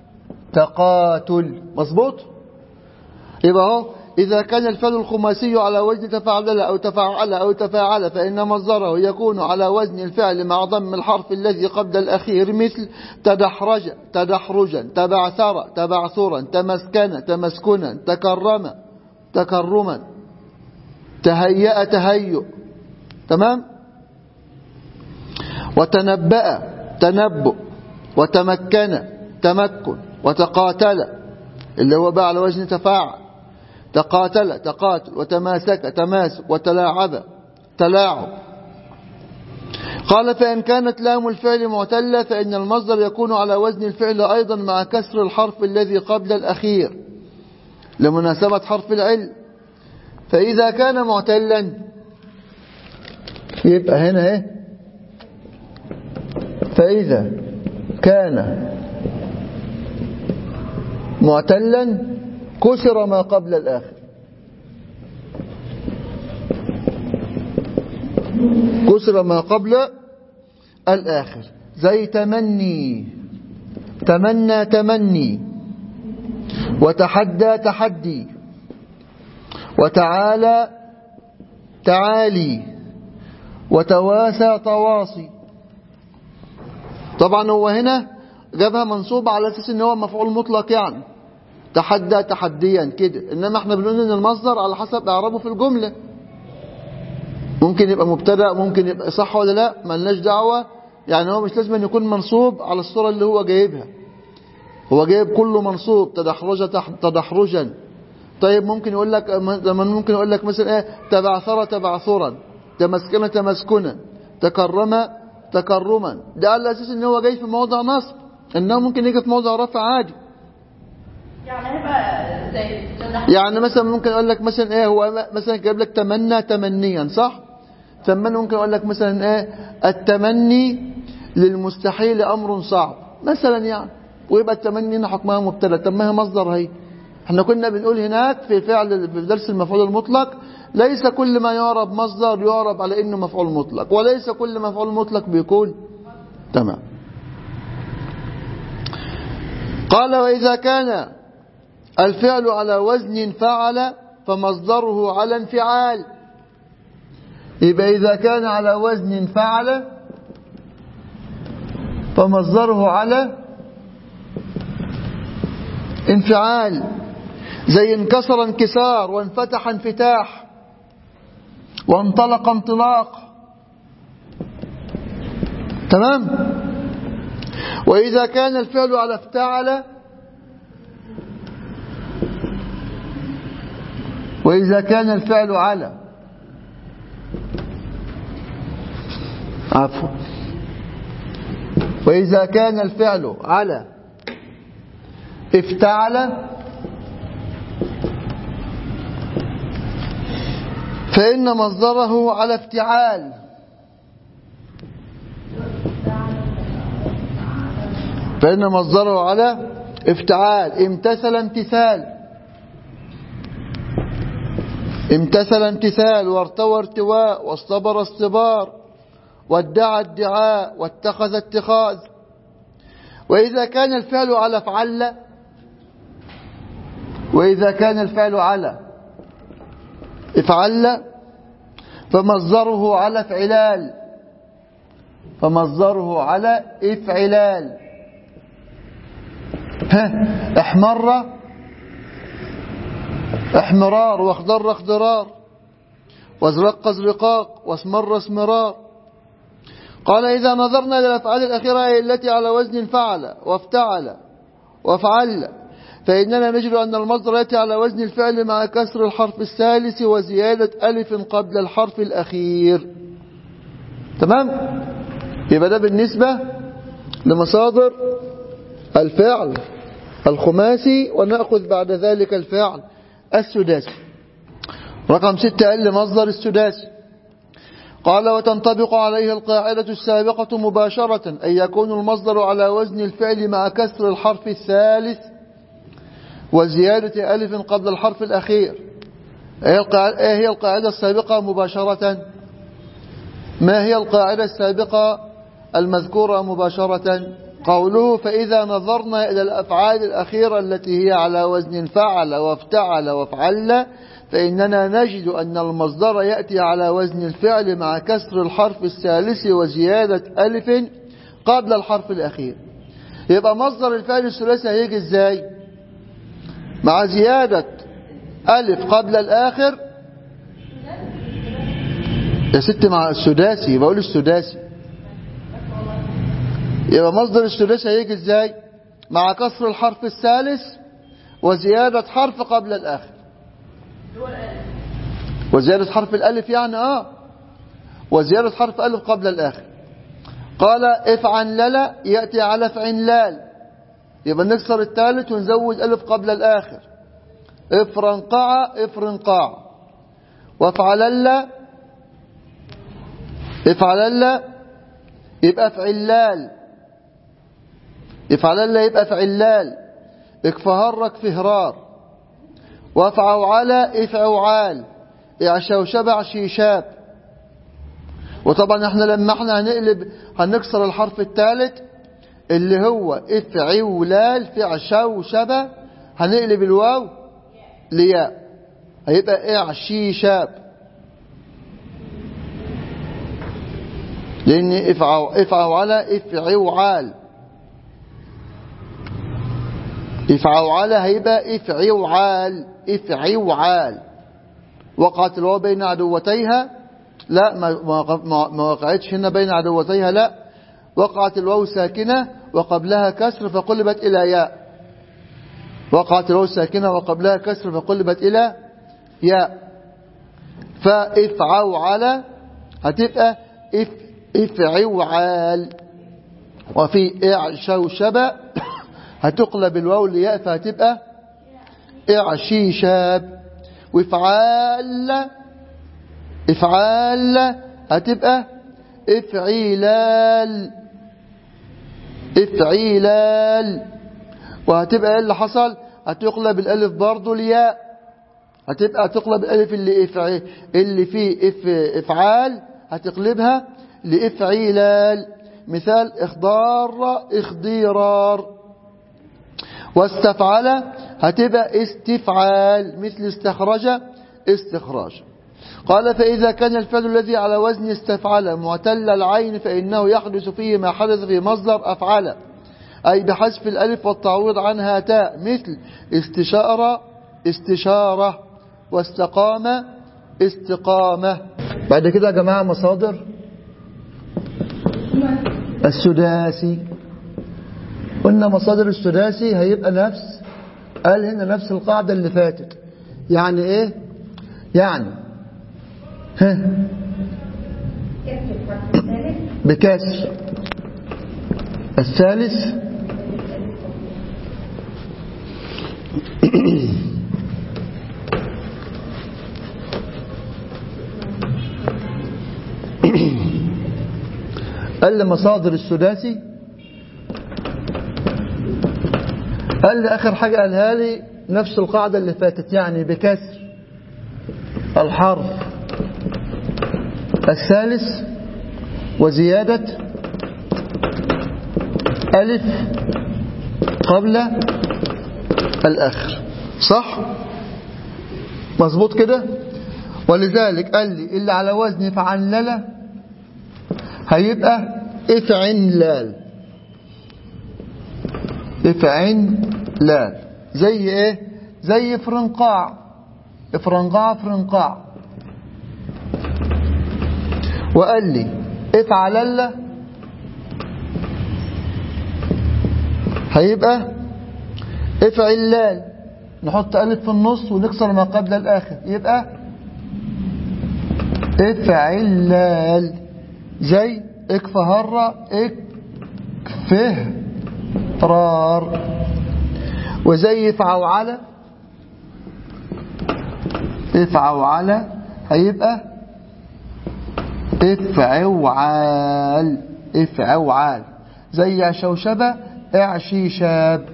تقاتل مظبوط يبقى اهو إذا كان الفعل الخماسي على وزن تفعل أو تفعل أو تفاعل فإن مصدره يكون على وزن الفعل مع ضم الحرف الذي قبل الأخير مثل تدحرج تدحرجا تبعثر تبعثرا تمسكن تمسكنا تكرم تكرما تهيأ تهيؤ تمام وتنبأ تنبؤ وتمكن تمكن وتقاتل اللي هو بقى على وزن تفاعل تقاتل تقاتل وتماسك تماسك وتلاعب تلاعب قال فإن كانت لام الفعل معتلة فإن المصدر يكون على وزن الفعل أيضا مع كسر الحرف الذي قبل الأخير لمناسبة حرف العل فإذا كان معتلا يبقى هنا ايه فإذا كان معتلا كسر ما قبل الآخر كسر ما قبل الآخر زي تمني تمنى تمني وتحدى تحدي وتعالى تعالي وتواسى تواصي طبعا هو هنا جابها منصوبة على أساس ان هو مفعول مطلق يعني تحدى تحديا كده انما احنا بنقول ان المصدر على حسب اعرابه في الجملة ممكن يبقى مبتدا ممكن يبقى صح ولا لا ملناش دعوة يعني هو مش لازم أن يكون منصوب على الصورة اللي هو جايبها هو جايب كله منصوب تدحرج تدحرجا طيب ممكن يقول لك لما ممكن يقول لك مثلا ايه تبعثر تبعثرا تمسكن تمسكنا تكرم تكرما ده على اساس ان هو جاي في موضع نصب انه ممكن يجي في موضع رفع عادي يعني هيبقى زي يعني مثلا ممكن اقول لك مثلا ايه هو مثلا جايب لك تمنى تمنيا صح تمنى ممكن اقول لك مثلا ايه التمني للمستحيل امر صعب مثلا يعني ويبقى التمني هنا حكمها مبتدا طب ما هي مصدر هي احنا كنا بنقول هناك في فعل في درس المفعول المطلق ليس كل ما يعرب مصدر يعرب على انه مفعول مطلق وليس كل مفعول مطلق بيكون تمام قال واذا كان الفعل على وزن فعل فمصدره على انفعال يبقى إذا كان على وزن فعل فمصدره على انفعال زي انكسر انكسار وانفتح انفتاح وانطلق انطلاق تمام وإذا كان الفعل على افتعل وإذا كان الفعل على عفوا وإذا كان الفعل على افتعل فإن مصدره على افتعال فإن مصدره على افتعال امتثل امتثال امتثل امتثال وارتوى ارتواء واصطبر اصطبار وادعى ادعاء واتخذ اتخاذ وإذا كان الفعل على فعل وإذا كان الفعل على افعل فمصدره على فعلال فمصدره على افعلال ها احمر احمرار واخضر اخضرار وازرق ازرقاق واسمر اسمرار قال إذا نظرنا إلى الأفعال الأخيرة التي على وزن فعل وافتعل وفعل فإننا نجد أن المصدر يأتي على وزن الفعل مع كسر الحرف الثالث وزيادة ألف قبل الحرف الأخير تمام؟ يبقى ده بالنسبة لمصادر الفعل الخماسي ونأخذ بعد ذلك الفعل السداسي رقم ستة قال لمصدر السداسي قال وتنطبق عليه القاعدة السابقة مباشرة أن يكون المصدر على وزن الفعل مع كسر الحرف الثالث وزيادة ألف قبل الحرف الأخير إيه هي القاعدة السابقة مباشرة ما هي القاعدة السابقة المذكورة مباشرة قوله فإذا نظرنا إلى الأفعال الأخيرة التي هي على وزن فعل وافتعل وافعل فإننا نجد أن المصدر يأتي على وزن الفعل مع كسر الحرف الثالث وزيادة ألف قبل الحرف الأخير يبقى مصدر الفعل الثلاثي هيجي ازاي مع زيادة ألف قبل الآخر يا ست مع السداسي بقول السداسي يبقى مصدر الثلاثي هيجي ازاي مع كسر الحرف الثالث وزيادة حرف قبل الآخر وزيادة حرف الألف يعني آه وزيادة حرف ألف قبل الآخر قال افعن للا يأتي على فعنلال يبقى نكسر الثالث ونزود ألف قبل الآخر افرنقع افرنقاع وافعلل افعلل يبقى فعلال افعلل يبقى فعلال اكفهرك فهرار وافعوا على افعوعال اعشوشبع شيشاب وطبعا احنا لما احنا هنقلب هنكسر الحرف الثالث اللي هو افعولال في عشوشبة هنقلب الواو لياء هيبقى اعشيشاب لان افعوا افعوا على افعوعال افعوا على هيبقى افعوعال افعوعال وقعت الواو بين عدوتيها لا ما, ما, ما وقعتش هنا بين عدوتيها لا وقعت الواو ساكنة وقبلها كسر فقلبت إلى ياء وقعت الواو ساكنة وقبلها كسر فقلبت إلى ياء فافعوا على هتبقى اف افعوعال وفي اعشوشبة هتقلب الواو لياء فهتبقى اعشيشاب وافعال افعال هتبقى افعيلال افعيلال وهتبقى ايه اللي حصل هتقلب الالف برضه لياء هتبقى تقلب الالف اللي افع اللي فيه اف افعال هتقلبها لافعيلال مثال اخضار اخضيرار واستفعل هتبقى استفعال مثل استخرج استخراج قال فإذا كان الفعل الذي على وزن استفعل معتل العين فإنه يحدث فيه ما حدث في مصدر أفعل أي بحذف الألف والتعويض عنها تاء مثل استشارة استشارة واستقام استقامة بعد كده يا جماعة مصادر السداسي قلنا مصادر السداسي هيبقى نفس قال هنا نفس القاعدة اللي فاتت يعني ايه يعني ها بكسر الثالث قال لي مصادر السداسي قال لي آخر حاجة قالها لي نفس القاعدة اللي فاتت يعني بكسر الحرف الثالث وزيادة ألف قبل الآخر صح مظبوط كده ولذلك قال لي اللي على وزن فعنللة هيبقى افعنلال افعنلال زي ايه زي فرنقاع افرنقاع فرنقاع وقال لي افعلل هيبقى افعلال نحط ألف في النص ونكسر ما قبل الآخر يبقى افعلال زي اكفهر اكفه رار وزي فعوعلة افعوعلة هيبقى افعوعال افعوعال زي شوشبة اعشيشاب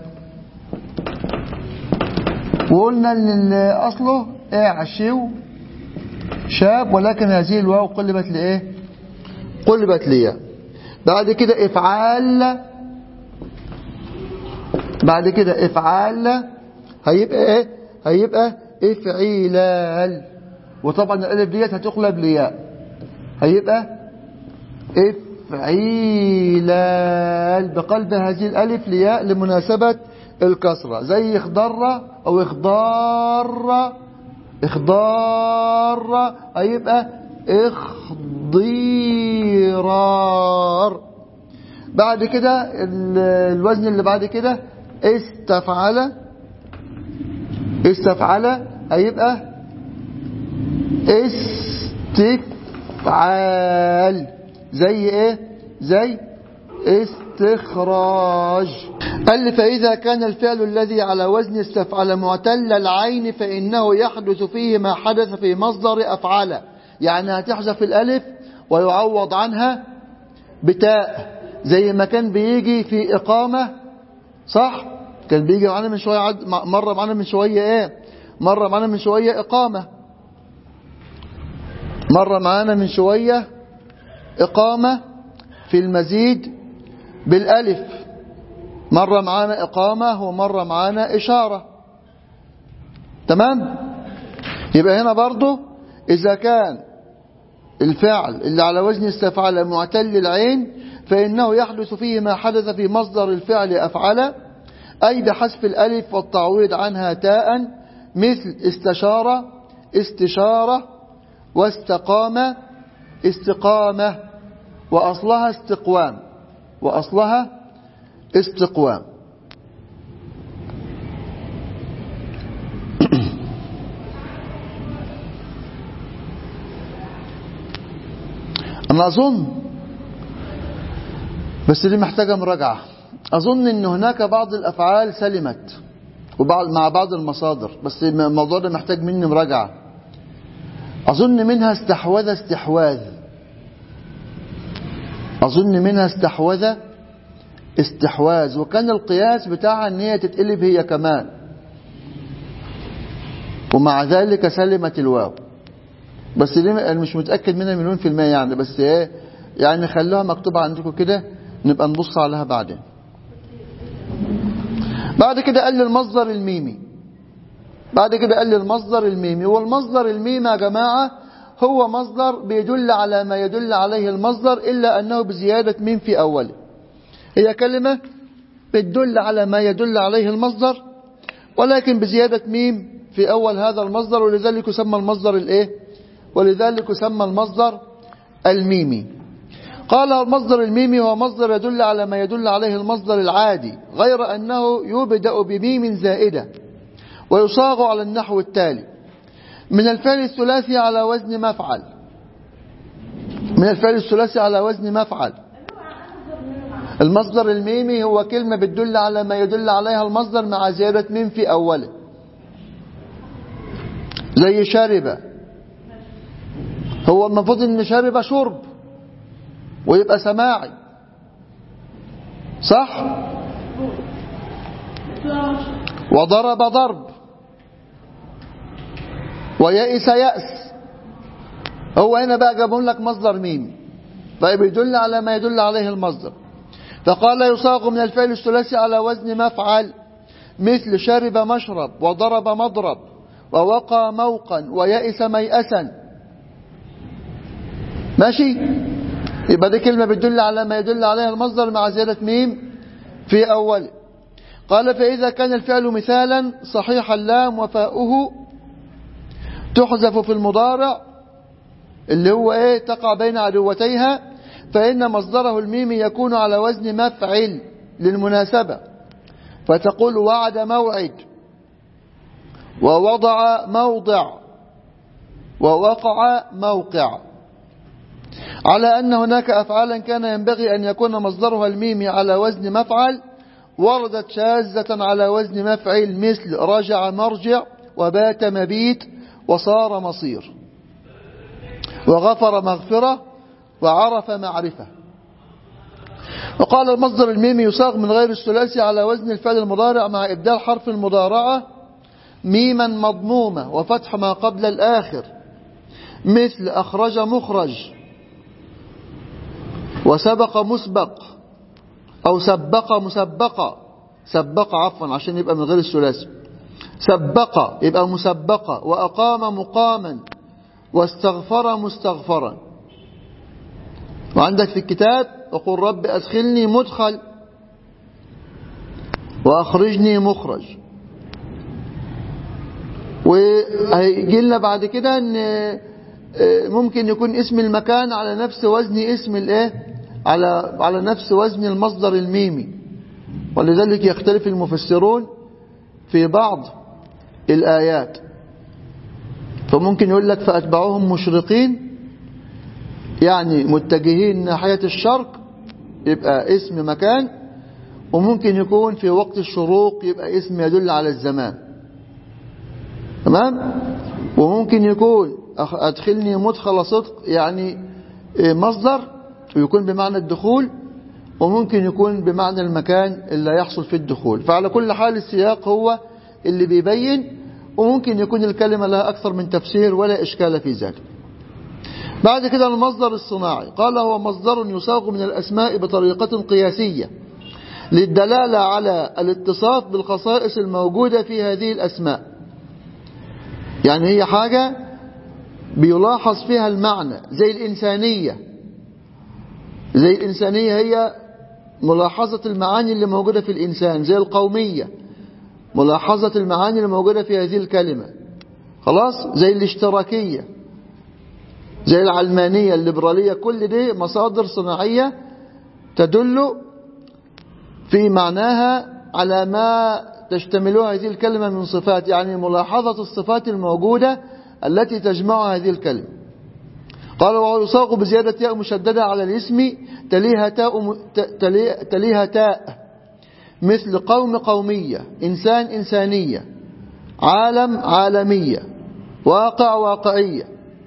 وقلنا ان اصله اعشو شاب ولكن هذه الواو قلبت لايه قلبت لياء بعد كده افعال بعد كده افعال هيبقى ايه هيبقى افعيلال وطبعا الالف ديت هتقلب لياء هيبقى افعيلال بقلب هذه الالف لياء لمناسبة الكسرة زي اخضر او اخضار اخضار هيبقى اخضيرار بعد كده الوزن اللي بعد كده استفعل استفعل هيبقى استفعال زي ايه زي استخراج قال لي فإذا كان الفعل الذي على وزن استفعل معتل العين فإنه يحدث فيه ما حدث في مصدر أفعل يعني هتحذف الألف ويعوض عنها بتاء زي ما كان بيجي في إقامة صح كان بيجي معانا من شوية عد... مرة معانا من شوية إيه مرة معانا من شوية إقامة مرة معانا من شوية إقامة في المزيد بالألف مرة معانا إقامة ومرة معانا إشارة تمام يبقى هنا برضو إذا كان الفعل اللي على وزن استفعل معتل العين فإنه يحدث فيه ما حدث في مصدر الفعل أفعل أي بحذف الألف والتعويض عنها تاء مثل استشارة استشارة واستقام استقامة وأصلها استقوام وأصلها استقوام أنا أظن بس دي محتاجة مراجعة أظن أن هناك بعض الأفعال سلمت وبعض مع بعض المصادر بس الموضوع ده محتاج مني مراجعة أظن منها استحوذ استحواذ أظن منها استحوذ استحواذ وكان القياس بتاعها ان هي تتقلب هي كمان ومع ذلك سلمت الواو بس دي انا مش متأكد منها مليون في المية يعني بس ايه يعني خلوها مكتوبة عندكم كده نبقى نبص عليها بعدين بعد كده قال لي المصدر الميمي بعد كده قال لي المصدر الميمي والمصدر الميمي يا جماعة هو مصدر بيدل على ما يدل عليه المصدر إلا أنه بزيادة ميم في أوله هي كلمة بتدل على ما يدل عليه المصدر ولكن بزيادة ميم في أول هذا المصدر ولذلك يسمى المصدر الإيه؟ ولذلك يسمى المصدر الميمي قال المصدر الميمي هو مصدر يدل على ما يدل عليه المصدر العادي غير أنه يبدأ بميم زائدة ويصاغ على النحو التالي من الفعل الثلاثي على وزن مفعل من الفعل الثلاثي على وزن مفعل المصدر الميمي هو كلمة بتدل على ما يدل عليها المصدر مع زيادة ميم في أوله زي شرب هو المفروض ان شرب شرب ويبقى سماعي صح وضرب ضرب ويئس يأس هو هنا بقى جابون لك مصدر ميم طيب يدل على ما يدل عليه المصدر فقال يصاغ من الفعل الثلاثي على وزن مفعل مثل شرب مشرب وضرب مضرب ووقى موقا ويئس ميأسا ماشي يبقى دي كلمة بتدل على ما يدل عليها المصدر مع زيادة ميم في أوله قال فإذا كان الفعل مثالا صحيح اللام وفاؤه تحذف في المضارع اللي هو ايه تقع بين عدوتيها فإن مصدره الميم يكون على وزن مفعل للمناسبة فتقول وعد موعد ووضع موضع ووقع موقع على أن هناك أفعالا كان ينبغي أن يكون مصدرها الميم على وزن مفعل وردت شاذة على وزن مفعل مثل رجع مرجع وبات مبيت وصار مصير وغفر مغفرة وعرف معرفة وقال المصدر الميمي يصاغ من غير الثلاثي على وزن الفعل المضارع مع إبدال حرف المضارعة ميما مضمومة وفتح ما قبل الآخر مثل أخرج مخرج وسبق مسبق أو سبق مسبقة سبق عفوا عشان يبقى من غير الثلاثي سبق يبقى مسبقة وأقام مقاما واستغفر مستغفرا وعندك في الكتاب وقل رب أدخلني مدخل وأخرجني مخرج وهيجي لنا بعد كده ان ممكن يكون اسم المكان على نفس وزن اسم الايه على على نفس وزن المصدر الميمي ولذلك يختلف المفسرون في بعض الآيات فممكن يقول لك فأتبعوهم مشرقين يعني متجهين ناحية الشرق يبقى اسم مكان وممكن يكون في وقت الشروق يبقى اسم يدل على الزمان تمام وممكن يكون أدخلني مدخل صدق يعني مصدر ويكون بمعنى الدخول وممكن يكون بمعنى المكان اللي يحصل في الدخول فعلى كل حال السياق هو اللي بيبين وممكن يكون الكلمة لها أكثر من تفسير ولا إشكال في ذلك بعد كده المصدر الصناعي قال هو مصدر يصاغ من الأسماء بطريقة قياسية للدلالة على الاتصاف بالخصائص الموجودة في هذه الأسماء يعني هي حاجة بيلاحظ فيها المعنى زي الإنسانية زي الإنسانية هي ملاحظة المعاني اللي موجودة في الإنسان زي القومية ملاحظة المعاني اللي موجودة في هذه الكلمة خلاص زي الاشتراكية زي العلمانية الليبرالية كل دي مصادر صناعية تدل في معناها على ما تشتملها هذه الكلمة من صفات يعني ملاحظة الصفات الموجودة التي تجمع هذه الكلمة قال ويصاغ بزيادة ياء مشددة على الاسم تليها تاء, تليها تاء مثل قوم قومية إنسان إنسانية عالم عالمية واقع واقعية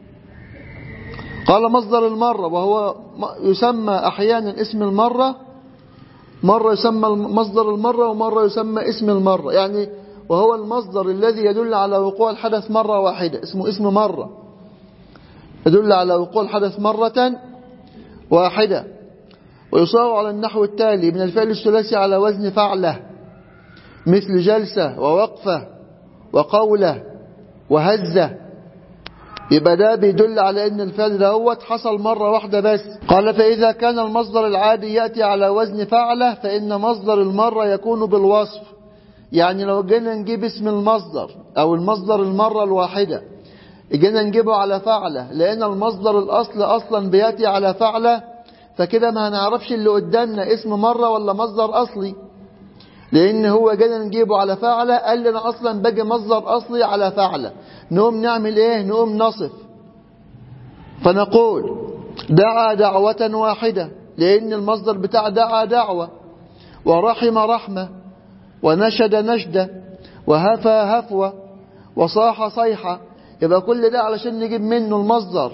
قال مصدر المرة وهو يسمى أحيانا اسم المرة مرة يسمى مصدر المرة ومرة يسمى اسم المرة يعني وهو المصدر الذي يدل على وقوع الحدث مرة واحدة اسمه اسم مرة يدل على وقوع الحدث مرة واحدة ويصاغ على النحو التالي من الفعل الثلاثي على وزن فعله مثل جلسة ووقفة وقولة وهزة يبقى ده بيدل على ان الفعل دوت حصل مرة واحدة بس قال فإذا كان المصدر العادي يأتي على وزن فعله فإن مصدر المرة يكون بالوصف يعني لو جينا نجيب اسم المصدر أو المصدر المرة الواحدة جينا نجيبه على فعلة لأن المصدر الأصل أصلا بياتي على فعلة فكده ما هنعرفش اللي قدامنا اسم مرة ولا مصدر أصلي لأن هو جينا نجيبه على فعلة قال لي أنا أصلا باجي مصدر أصلي على فعلة نقوم نعمل إيه نقوم نصف فنقول دعا دعوة واحدة لأن المصدر بتاع دعا دعوة ورحم رحمة ونشد نشدة وهفى هفوة وصاح صيحة يبقى كل ده علشان نجيب منه المصدر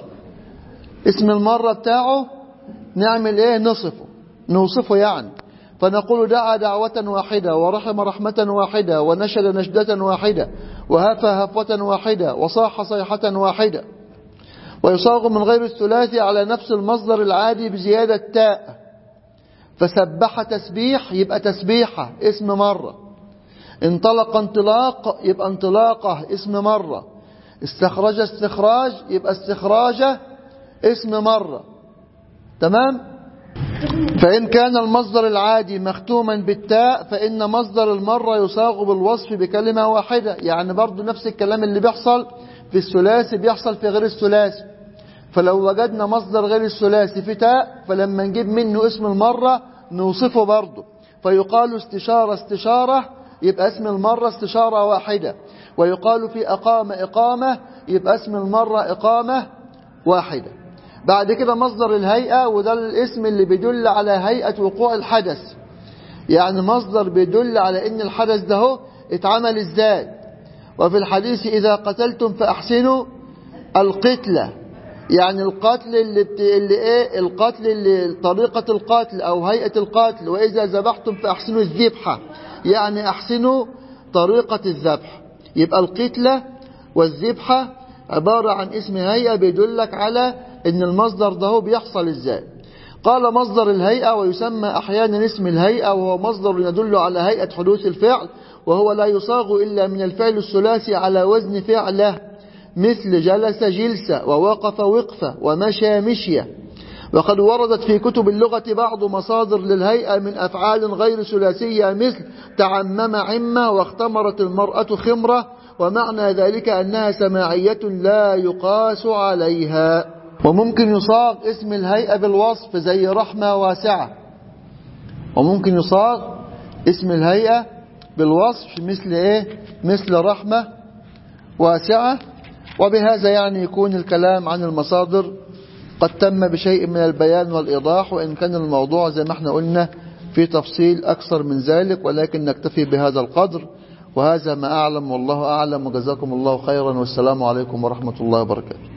اسم المرة بتاعه نعمل ايه نصفه نوصفه يعني فنقول دعا دعوة واحدة ورحم رحمة واحدة ونشد نشدة واحدة وهفى هفوة واحدة وصاح صيحة واحدة ويصاغ من غير الثلاثي على نفس المصدر العادي بزيادة تاء فسبح تسبيح يبقى تسبيحة اسم مرة انطلق انطلاق يبقى انطلاقه اسم مرة استخرج استخراج يبقى استخراجه اسم مرة تمام فإن كان المصدر العادي مختوما بالتاء فإن مصدر المرة يصاغ بالوصف بكلمة واحدة يعني برضو نفس الكلام اللي بيحصل في الثلاثي بيحصل في غير الثلاثي فلو وجدنا مصدر غير الثلاثي في تاء فلما نجيب منه اسم المرة نوصفه برضه فيقال استشارة استشارة يبقى اسم المرة استشارة واحدة ويقال في أقام إقامة يبقى اسم المرة إقامة واحدة بعد كده مصدر الهيئة وده الاسم اللي بيدل على هيئة وقوع الحدث يعني مصدر بيدل على ان الحدث ده هو اتعمل ازاي وفي الحديث إذا قتلتم فأحسنوا القتلة يعني القتل اللي, بت... اللي ايه القتل اللي طريقة القتل او هيئة القتل واذا ذبحتم فاحسنوا الذبحة يعني احسنوا طريقة الذبح يبقى القتلة والذبحة عبارة عن اسم هيئة بيدلك على ان المصدر ده هو بيحصل ازاي قال مصدر الهيئة ويسمى احيانا اسم الهيئة وهو مصدر يدل على هيئة حدوث الفعل وهو لا يصاغ الا من الفعل الثلاثي على وزن فعله مثل جلس جلسة ووقف وقفة ومشى مشية وقد وردت في كتب اللغة بعض مصادر للهيئة من أفعال غير ثلاثية مثل تعمم عمة واختمرت المرأة خمرة ومعنى ذلك أنها سماعية لا يقاس عليها وممكن يصاغ اسم الهيئة بالوصف زي رحمة واسعة وممكن يصاغ اسم الهيئة بالوصف مثل ايه مثل رحمة واسعة وبهذا يعني يكون الكلام عن المصادر قد تم بشيء من البيان والإيضاح وإن كان الموضوع زي ما احنا قلنا في تفصيل أكثر من ذلك ولكن نكتفي بهذا القدر وهذا ما أعلم والله أعلم وجزاكم الله خيرا والسلام عليكم ورحمة الله وبركاته